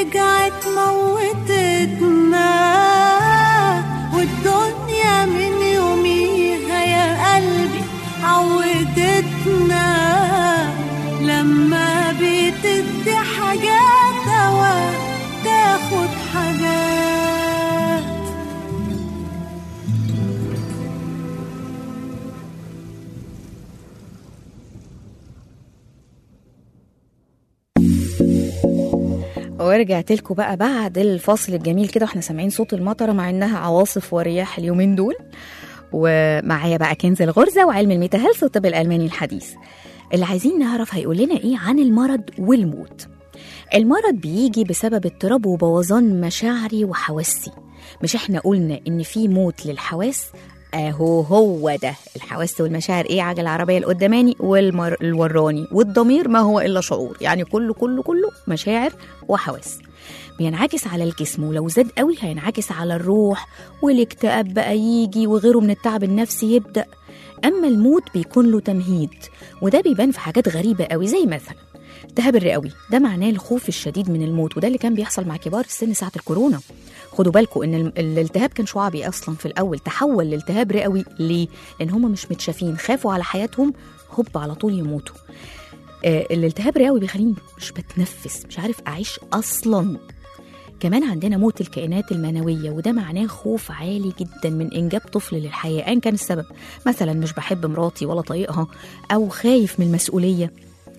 رجعت موتتنا والدنيا من يوميها يا قلبي عودتنا لما بتدي حاجات أوقات تاخد حاجات ورجعت لكم بقى بعد الفاصل الجميل كده واحنا سامعين صوت المطره مع انها عواصف ورياح اليومين دول ومعايا بقى كنز الغرزه وعلم الميتا هيلث والطب الالماني الحديث اللي عايزين نعرف هيقول لنا ايه عن المرض والموت المرض بيجي بسبب اضطراب وبوظان مشاعري وحواسي مش احنا قلنا ان في موت للحواس اهو هو ده الحواس والمشاعر ايه عجل العربيه القداماني والمر... الوراني والضمير ما هو الا شعور يعني كله كله كله مشاعر وحواس بينعكس على الجسم ولو زاد قوي هينعكس على الروح والاكتئاب بقى يجي وغيره من التعب النفسي يبدا اما الموت بيكون له تمهيد وده بيبان في حاجات غريبه قوي زي مثلا التهاب الرئوي ده معناه الخوف الشديد من الموت وده اللي كان بيحصل مع كبار السن ساعه الكورونا خدوا بالكم ان ال- الالتهاب كان شعبي اصلا في الاول تحول لالتهاب رئوي ليه لان هم مش متشافين خافوا على حياتهم هوب على طول يموتوا آه الالتهاب الرئوي بيخليني مش بتنفس مش عارف اعيش اصلا كمان عندنا موت الكائنات المنوية وده معناه خوف عالي جدا من إنجاب طفل للحياة أيا كان السبب مثلا مش بحب مراتي ولا طايقها أو خايف من المسؤولية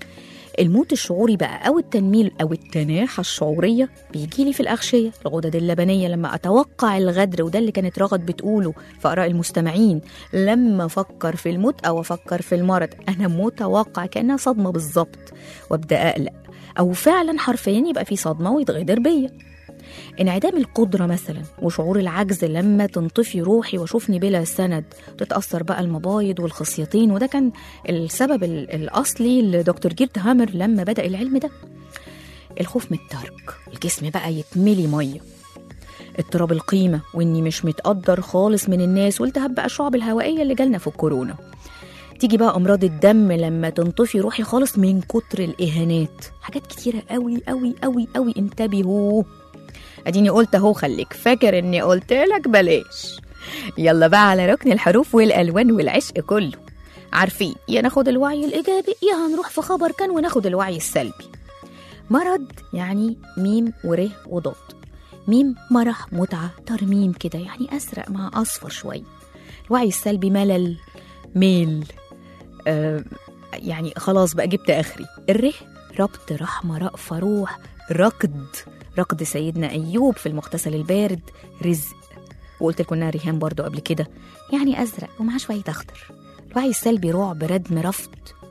الموت الشعوري بقى أو التنميل أو التناحة الشعورية بيجيلي في الأغشية الغدد اللبنية لما أتوقع الغدر وده اللي كانت رغد بتقوله في آراء المستمعين لما أفكر في الموت أو أفكر في المرض أنا متوقع كأنها صدمة بالظبط وأبدأ أقلق أو فعلا حرفيا يبقى في صدمة ويتغدر بيا انعدام القدرة مثلا وشعور العجز لما تنطفي روحي واشوفني بلا سند تتأثر بقى المبايض والخصيتين وده كان السبب ال- الأصلي لدكتور جيرت هامر لما بدأ العلم ده الخوف من الترك الجسم بقى يتملي مية اضطراب القيمة وإني مش متقدر خالص من الناس والتهاب بقى الشعب الهوائية اللي جالنا في الكورونا تيجي بقى أمراض الدم لما تنطفي روحي خالص من كتر الإهانات حاجات كتيرة قوي قوي قوي قوي انتبهوا اديني قلت اهو خليك فاكر اني قلت لك بلاش يلا بقى على ركن الحروف والالوان والعشق كله عارفين يا ناخد الوعي الايجابي يا هنروح في خبر كان وناخد الوعي السلبي مرض يعني ميم وره وضاد ميم مرح متعة ترميم كده يعني أزرق مع أصفر شوية الوعي السلبي ملل ميل آه يعني خلاص بقى جبت آخري الره ربط رحمة رأفة روح ركض ركض سيدنا أيوب في المغتسل البارد رزق وقلت لكم انها ريهام برضو قبل كده يعني ازرق ومعاه شويه اخضر الوعي السلبي رعب ردم رفض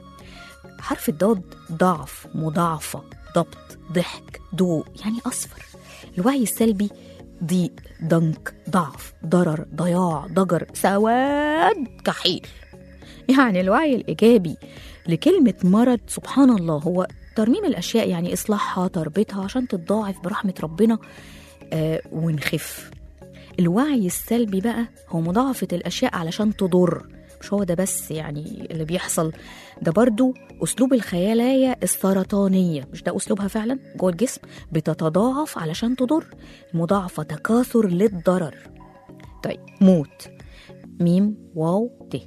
حرف الضاد ضعف مضاعفه ضبط ضحك ضوء يعني اصفر الوعي السلبي ضيق ضنك ضعف ضرر ضياع ضجر سواد كحيل يعني الوعي الايجابي لكلمه مرض سبحان الله هو ترميم الاشياء يعني اصلاحها تربيتها عشان تتضاعف برحمه ربنا آه ونخف الوعي السلبي بقى هو مضاعفة الأشياء علشان تضر مش هو ده بس يعني اللي بيحصل ده برضو أسلوب الخيالية السرطانية مش ده أسلوبها فعلا جوه الجسم بتتضاعف علشان تضر المضاعفة تكاثر للضرر طيب موت ميم واو ت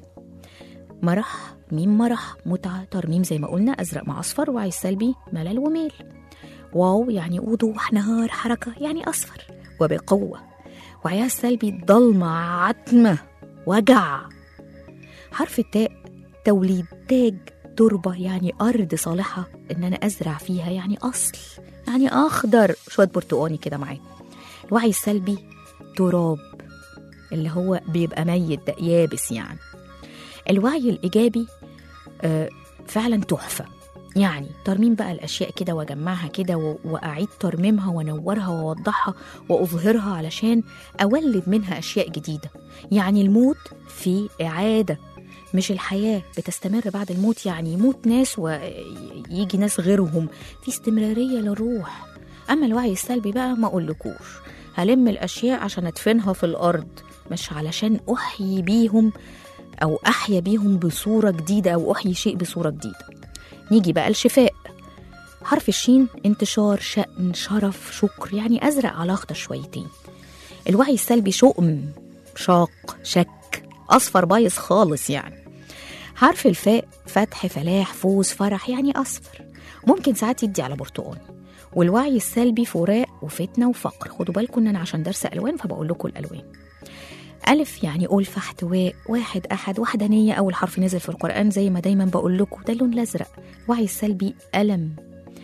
مرح ميم مرح متعة ترميم زي ما قلنا أزرق مع أصفر وعي السلبي ملل وميل واو يعني وضوح نهار حركة يعني أصفر وبقوة وعيها السلبي ضلمة عتمة وجع حرف التاء توليد تاج تربة يعني أرض صالحة إن أنا أزرع فيها يعني أصل يعني أخضر شوية برتقاني كده معاه الوعي السلبي تراب اللي هو بيبقى ميت ده يابس يعني الوعي الإيجابي آه فعلا تحفة يعني ترميم بقى الأشياء كده وأجمعها كده و- وأعيد ترميمها وأنورها وأوضحها وأظهرها علشان أولد منها أشياء جديدة يعني الموت في إعادة مش الحياة بتستمر بعد الموت يعني يموت ناس ويجي ناس غيرهم في استمرارية للروح أما الوعي السلبي بقى ما أقولكوش هلم الأشياء عشان أدفنها في الأرض مش علشان أحيي بيهم أو أحيا بيهم بصورة جديدة أو أحيي شيء بصورة جديدة نيجي بقى الشفاء حرف الشين انتشار شأن شرف شكر يعني أزرق على أخضر شويتين الوعي السلبي شؤم شاق شك أصفر بايظ خالص يعني حرف الفاء فتح فلاح فوز فرح يعني أصفر ممكن ساعات يدي على برتقاني والوعي السلبي فراق وفتنة وفقر خدوا بالكم ان انا عشان درس ألوان فبقول لكم الألوان ألف يعني ألفة احتواء واحد أحد وحدانية أول حرف نزل في القرآن زي ما دايما بقول لكم ده اللون الأزرق الوعي السلبي ألم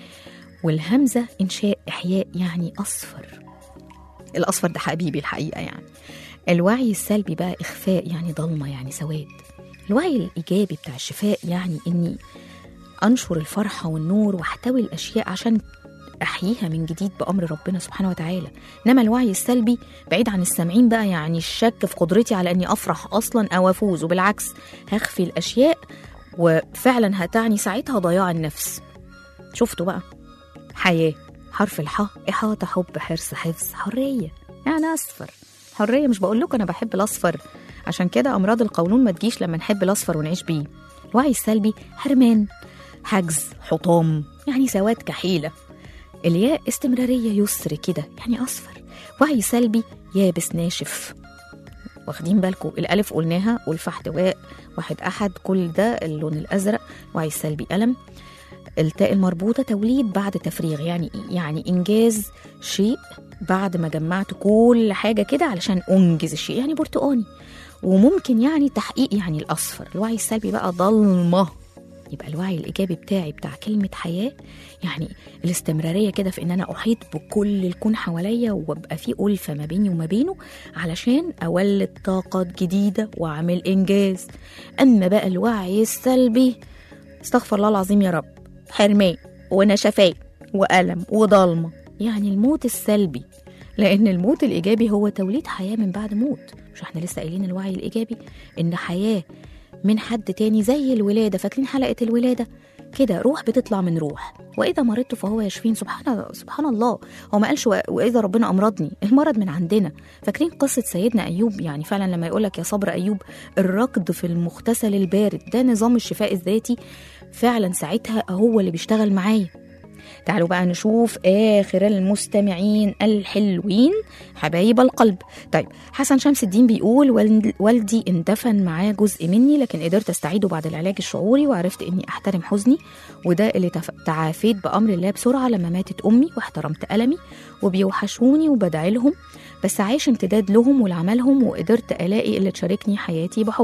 والهمزة إنشاء إحياء يعني أصفر الأصفر ده حبيبي الحقيقة يعني الوعي السلبي بقى إخفاء يعني ضلمة يعني سواد الوعي الإيجابي بتاع الشفاء يعني إني أنشر الفرحة والنور واحتوي الأشياء عشان أحييها من جديد بأمر ربنا سبحانه وتعالى إنما الوعي السلبي بعيد عن السامعين بقى يعني الشك في قدرتي على أني أفرح أصلا أو أفوز وبالعكس هخفي الأشياء وفعلا هتعني ساعتها ضياع النفس شفتوا بقى حياة حرف الحاء إحاطة حب حرص حفظ حرية يعني أصفر حرية مش بقول لكم أنا بحب الأصفر عشان كده أمراض القولون ما تجيش لما نحب الأصفر ونعيش بيه الوعي السلبي حرمان حجز حطام يعني سواد كحيلة الياء استمرارية يسر كده يعني أصفر وعي سلبي يابس ناشف واخدين بالكم الألف قلناها والفحتواء واحد أحد كل ده اللون الأزرق وعي السلبي ألم التاء المربوطة توليد بعد تفريغ يعني إيه؟ يعني إنجاز شيء بعد ما جمعت كل حاجة كده علشان أنجز الشيء يعني برتقاني وممكن يعني تحقيق يعني الأصفر الوعي السلبي بقى ضلمة يبقى الوعي الإيجابي بتاعي بتاع كلمة حياة يعني الاستمرارية كده في إن أنا أحيط بكل الكون حواليا وابقى في ألفة ما بيني وما بينه علشان أولد طاقات جديدة وأعمل إنجاز أما بقى الوعي السلبي استغفر الله العظيم يا رب حرمان ونشفان وألم وضلمة يعني الموت السلبي لأن الموت الإيجابي هو توليد حياة من بعد موت مش احنا لسه قايلين الوعي الإيجابي إن حياة من حد تاني زي الولادة فاكرين حلقة الولادة كده روح بتطلع من روح وإذا مرضت فهو يشفين سبحان سبحان الله هو ما قالش و- وإذا ربنا أمرضني المرض من عندنا فاكرين قصة سيدنا أيوب يعني فعلا لما يقولك يا صبر أيوب الركض في المغتسل البارد ده نظام الشفاء الذاتي فعلا ساعتها هو اللي بيشتغل معايا تعالوا بقى نشوف آخر المستمعين الحلوين حبايب القلب طيب حسن شمس الدين بيقول والد- والدي اندفن معاه جزء مني لكن قدرت استعيده بعد العلاج الشعوري وعرفت اني احترم حزني وده اللي تف- تعافيت بامر الله بسرعه لما ماتت امي واحترمت المي وبيوحشوني وبدعي لهم بس عايش امتداد لهم ولعملهم وقدرت الاقي اللي تشاركني حياتي بحب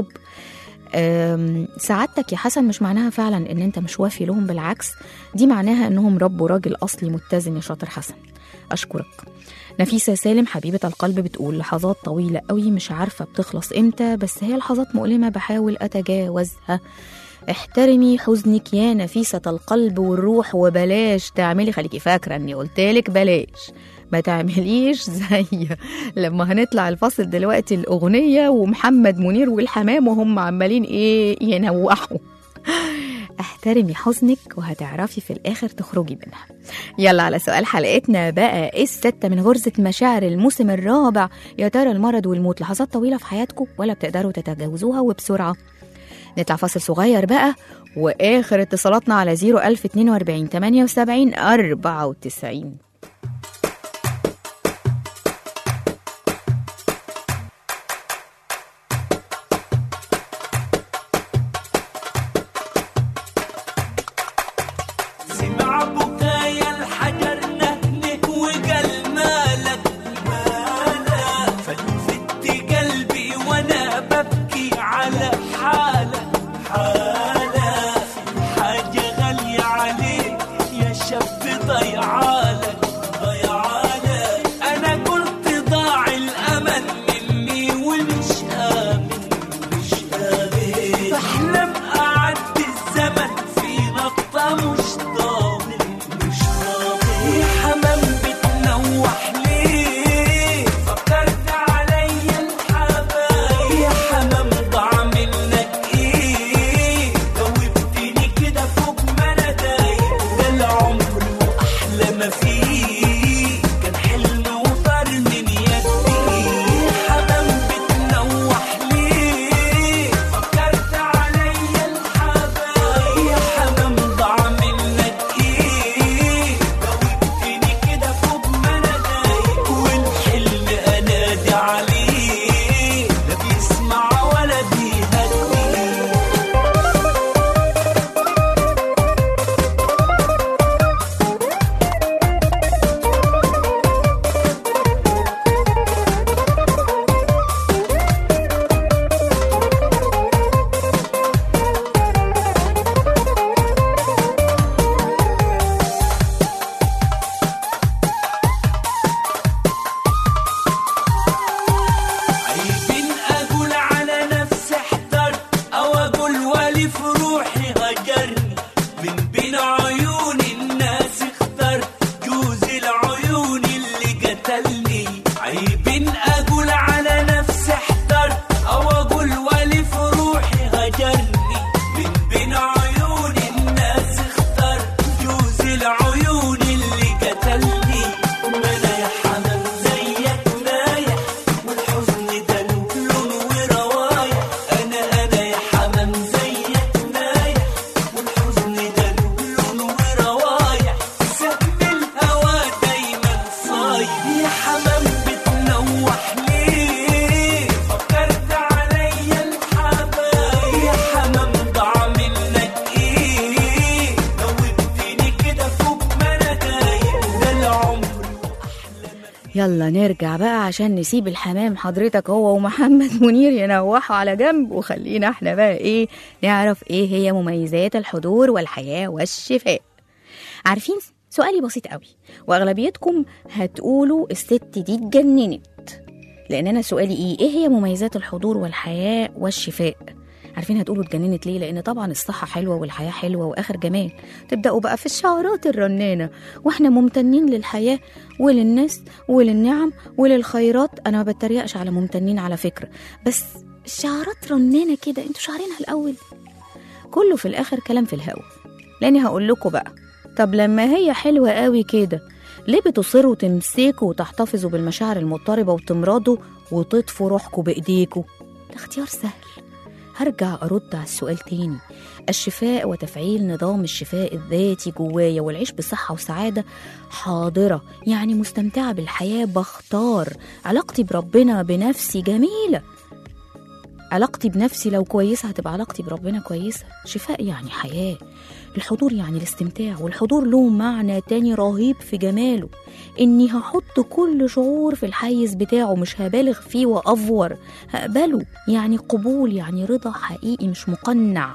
أم، سعادتك يا حسن مش معناها فعلا ان انت مش وافي لهم بالعكس دي معناها انهم ربوا راجل اصلي متزن يا شاطر حسن اشكرك نفيسة سالم حبيبة القلب بتقول لحظات طويلة قوي مش عارفة بتخلص امتى بس هي لحظات مؤلمة بحاول اتجاوزها احترمي حزنك يا نفيسة القلب والروح وبلاش تعملي خليكي فاكرة اني قلتلك بلاش ما تعمليش زي لما هنطلع الفاصل دلوقتي الأغنية ومحمد منير والحمام وهم عمالين إيه ينوحوا احترمي حزنك وهتعرفي في الآخر تخرجي منها يلا على سؤال حلقتنا بقى ايه الستة من غرزة مشاعر الموسم الرابع يا ترى المرض والموت لحظات طويلة في حياتكم ولا بتقدروا تتجاوزوها وبسرعة نطلع فاصل صغير بقى واخر اتصالاتنا على 01042 78 94 سمع بكايا الحجر نهنه وقال مالك مالك فلفت قلبي وانا ببكي على حالك حالك في حاجة غالية عليك يا شاب ضيعالك والف روحي هجرني من بين عيون الناس اخترت جوز العيون اللي قتلني عيب اقول على نفسي احترت او اقول والف روحي هجرني من بين عيون الناس اخترت جوز العيون اللي قتلني ما انا يا حمام زيك نايح والحزن ده له لون وروايح انا انا يا حمام زيك نايح والحزن ده له لون وروايح سهم الهوى دايما صايح يا حمام بتنوح ليه فكرت عليا الحبايب يا حمام ضاع منك ايه موتني كده فوق ما انا دايق ده العمر يلا نرجع بقى عشان نسيب الحمام حضرتك هو ومحمد منير ينوحوا على جنب وخلينا احنا بقى ايه نعرف ايه هي مميزات الحضور والحياة والشفاء عارفين سؤالي بسيط قوي واغلبيتكم هتقولوا الست دي اتجننت لان انا سؤالي ايه ايه هي مميزات الحضور والحياة والشفاء عارفين هتقولوا اتجننت ليه لان طبعا الصحه حلوه والحياه حلوه واخر جمال تبداوا بقى في الشعارات الرنانه واحنا ممتنين للحياه وللناس وللنعم وللخيرات انا ما بتريقش على ممتنين على فكره بس شعارات رنانه كده انتوا شعرينها الاول كله في الاخر كلام في الهوا لاني هقول لكم بقى طب لما هي حلوه قوي كده ليه بتصروا تمسكوا وتحتفظوا بالمشاعر المضطربه وتمرضوا وتطفوا روحكم بايديكوا ده اختيار سهل هرجع أرد على السؤال تاني الشفاء وتفعيل نظام الشفاء الذاتي جوايا والعيش بصحة وسعادة حاضرة يعني مستمتعة بالحياة بختار علاقتي بربنا بنفسي جميلة علاقتي بنفسي لو كويسة هتبقى علاقتي بربنا كويسة شفاء يعني حياة الحضور يعني الاستمتاع والحضور له معنى تاني رهيب في جماله إني هحط كل شعور في الحيز بتاعه مش هبالغ فيه وأفور هقبله يعني قبول يعني رضا حقيقي مش مقنع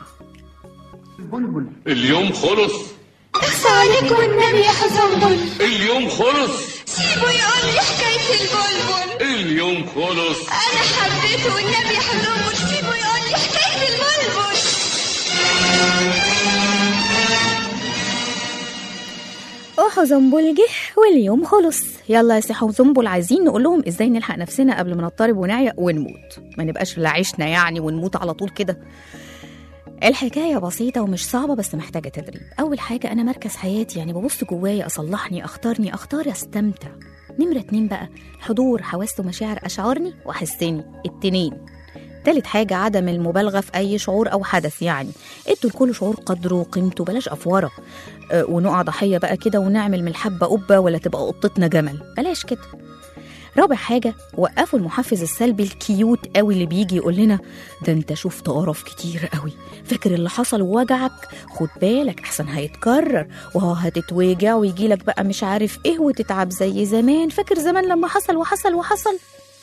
اليوم خلص اخصى عليك والنبي يا حزنبل اليوم خلص سيبه يقول لي حكاية البلبل اليوم خلص أنا حبيته والنبي يا حزنبل سيبه يقول لي حكاية البلبل وحزنبل جه واليوم خلص يلا يا سي حزنبل عايزين نقول لهم ازاي نلحق نفسنا قبل ما نضطرب ونعيق ونموت ما نبقاش لا عشنا يعني ونموت على طول كده الحكاية بسيطة ومش صعبة بس محتاجة تدريب أول حاجة أنا مركز حياتي يعني ببص جوايا أصلحني أختارني أختار أستمتع نمرة اتنين بقى حضور حواس ومشاعر أشعرني وأحسني التنين تالت حاجة عدم المبالغة في أي شعور أو حدث يعني ادوا لكل شعور قدره وقيمته بلاش أفورة أه ونقع ضحية بقى كده ونعمل من الحبة قبة ولا تبقى قطتنا جمل بلاش كده رابع حاجة وقفوا المحفز السلبي الكيوت قوي اللي بيجي يقول لنا ده انت شفت قرف كتير قوي فاكر اللي حصل ووجعك خد بالك احسن هيتكرر وهو هتتوجع ويجي لك بقى مش عارف ايه وتتعب زي زمان فاكر زمان لما حصل وحصل وحصل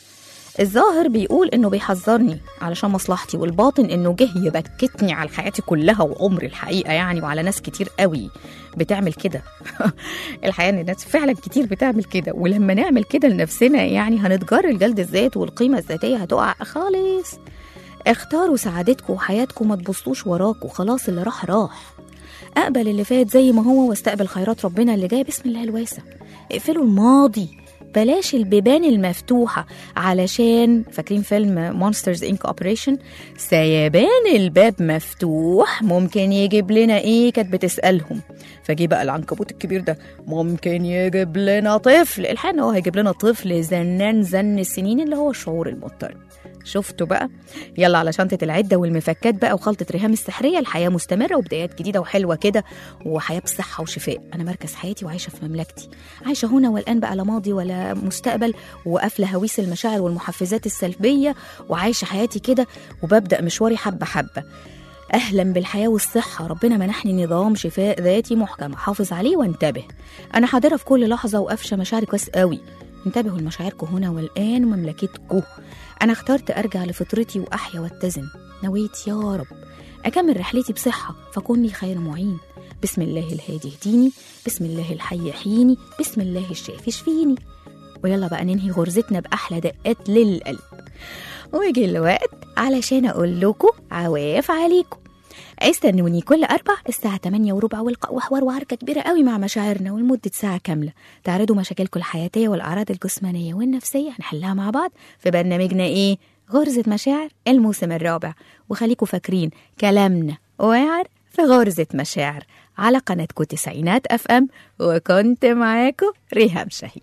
الظاهر بيقول انه بيحذرني علشان مصلحتي والباطن انه جه يبكتني على حياتي كلها وعمري الحقيقه يعني وعلى ناس كتير قوي بتعمل كده الحقيقه ان الناس فعلا كتير بتعمل كده ولما نعمل كده لنفسنا يعني هنتجر الجلد الذات والقيمه الذاتيه هتقع خالص اختاروا سعادتكم وحياتكم ما تبصوش وراكوا خلاص اللي راح راح اقبل اللي فات زي ما هو واستقبل خيرات ربنا اللي جاي بسم الله الواسع اقفلوا الماضي بلاش البيبان المفتوحة علشان فاكرين فيلم مونسترز انك اوبريشن سيبان الباب مفتوح ممكن يجيب لنا ايه كانت بتسألهم فجي بقى العنكبوت الكبير ده ممكن يجيب لنا طفل الحقيقة ان هو هيجيب لنا طفل زنان زن السنين اللي هو الشعور المضطرب شفتوا بقى يلا على شنطة العدة والمفكات بقى وخلطة ريهام السحرية الحياة مستمرة وبدايات جديدة وحلوة كده وحياة بصحة وشفاء أنا مركز حياتي وعايشة في مملكتي عايشة هنا والآن بقى لا ماضي ولا مستقبل وقافلة هويس المشاعر والمحفزات السلبية وعايشة حياتي كده وببدأ مشواري حبة حبة أهلا بالحياة والصحة ربنا منحني نظام شفاء ذاتي محكم أحافظ عليه وانتبه أنا حاضرة في كل لحظة وقافشة مشاعري كويس قوي انتبهوا لمشاعركم هنا والآن ومملكتكم أنا اخترت أرجع لفطرتي وأحيا واتزن نويت يا رب أكمل رحلتي بصحة فكن لي خير معين بسم الله الهادي اهديني بسم الله الحي يحييني بسم الله الشافي يشفيني ويلا بقى ننهي غرزتنا بأحلى دقات للقلب ويجي الوقت علشان أقول لكم عواف عليكم استنوني كل أربع الساعة 8 وربع والق- وحوار وعركة كبيرة قوي مع مشاعرنا ولمدة ساعة كاملة تعرضوا مشاكلكم الحياتية والأعراض الجسمانية والنفسية هنحلها مع بعض في برنامجنا إيه غرزة مشاعر الموسم الرابع وخليكم فاكرين كلامنا واعر في غرزة مشاعر على قناتكم تسعينات أف أم وكنت معاكم ريهام شاهين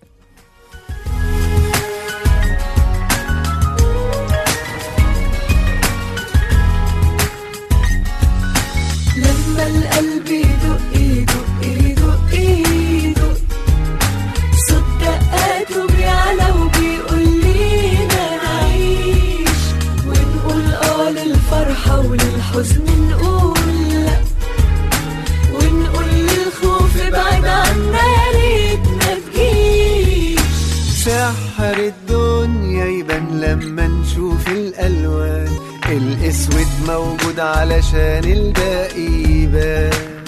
لما القلب يدق يدق يدق يدق صوت دقاته بيعلى وبيقول لينا نعيش ونقول اه للفرحة وللحزن نقول لا ونقول للخوف ابعد عنا يا ريت ما تجيش سحر الدنيا يبان لما نشوف الألوان الأسود موجود علشان الباقي يبان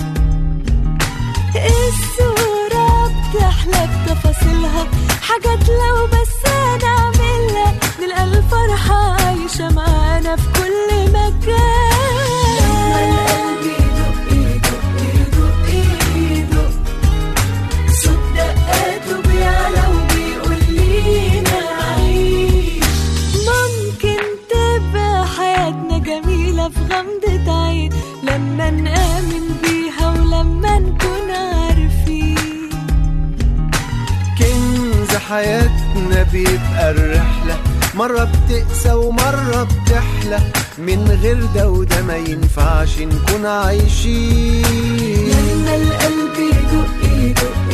الصورة بتحلى بتفاصيلها حاجات لو بس نعملها نلقى الفرحة عايشة معانا في كل مكان لما القلب يدق يدق يدق يدق صوت دقاته بيعلى وبيقول لينا عيش ممكن تبقى حياتنا جميلة في غمضة عين لما نآمن بيها ولما نكون عارفين كنز حياتنا بيبقى الرحلة مرة بتقسى ومرة بتحلى من غير ده وده ما ينفعش نكون عايشين لما القلب يدق يدق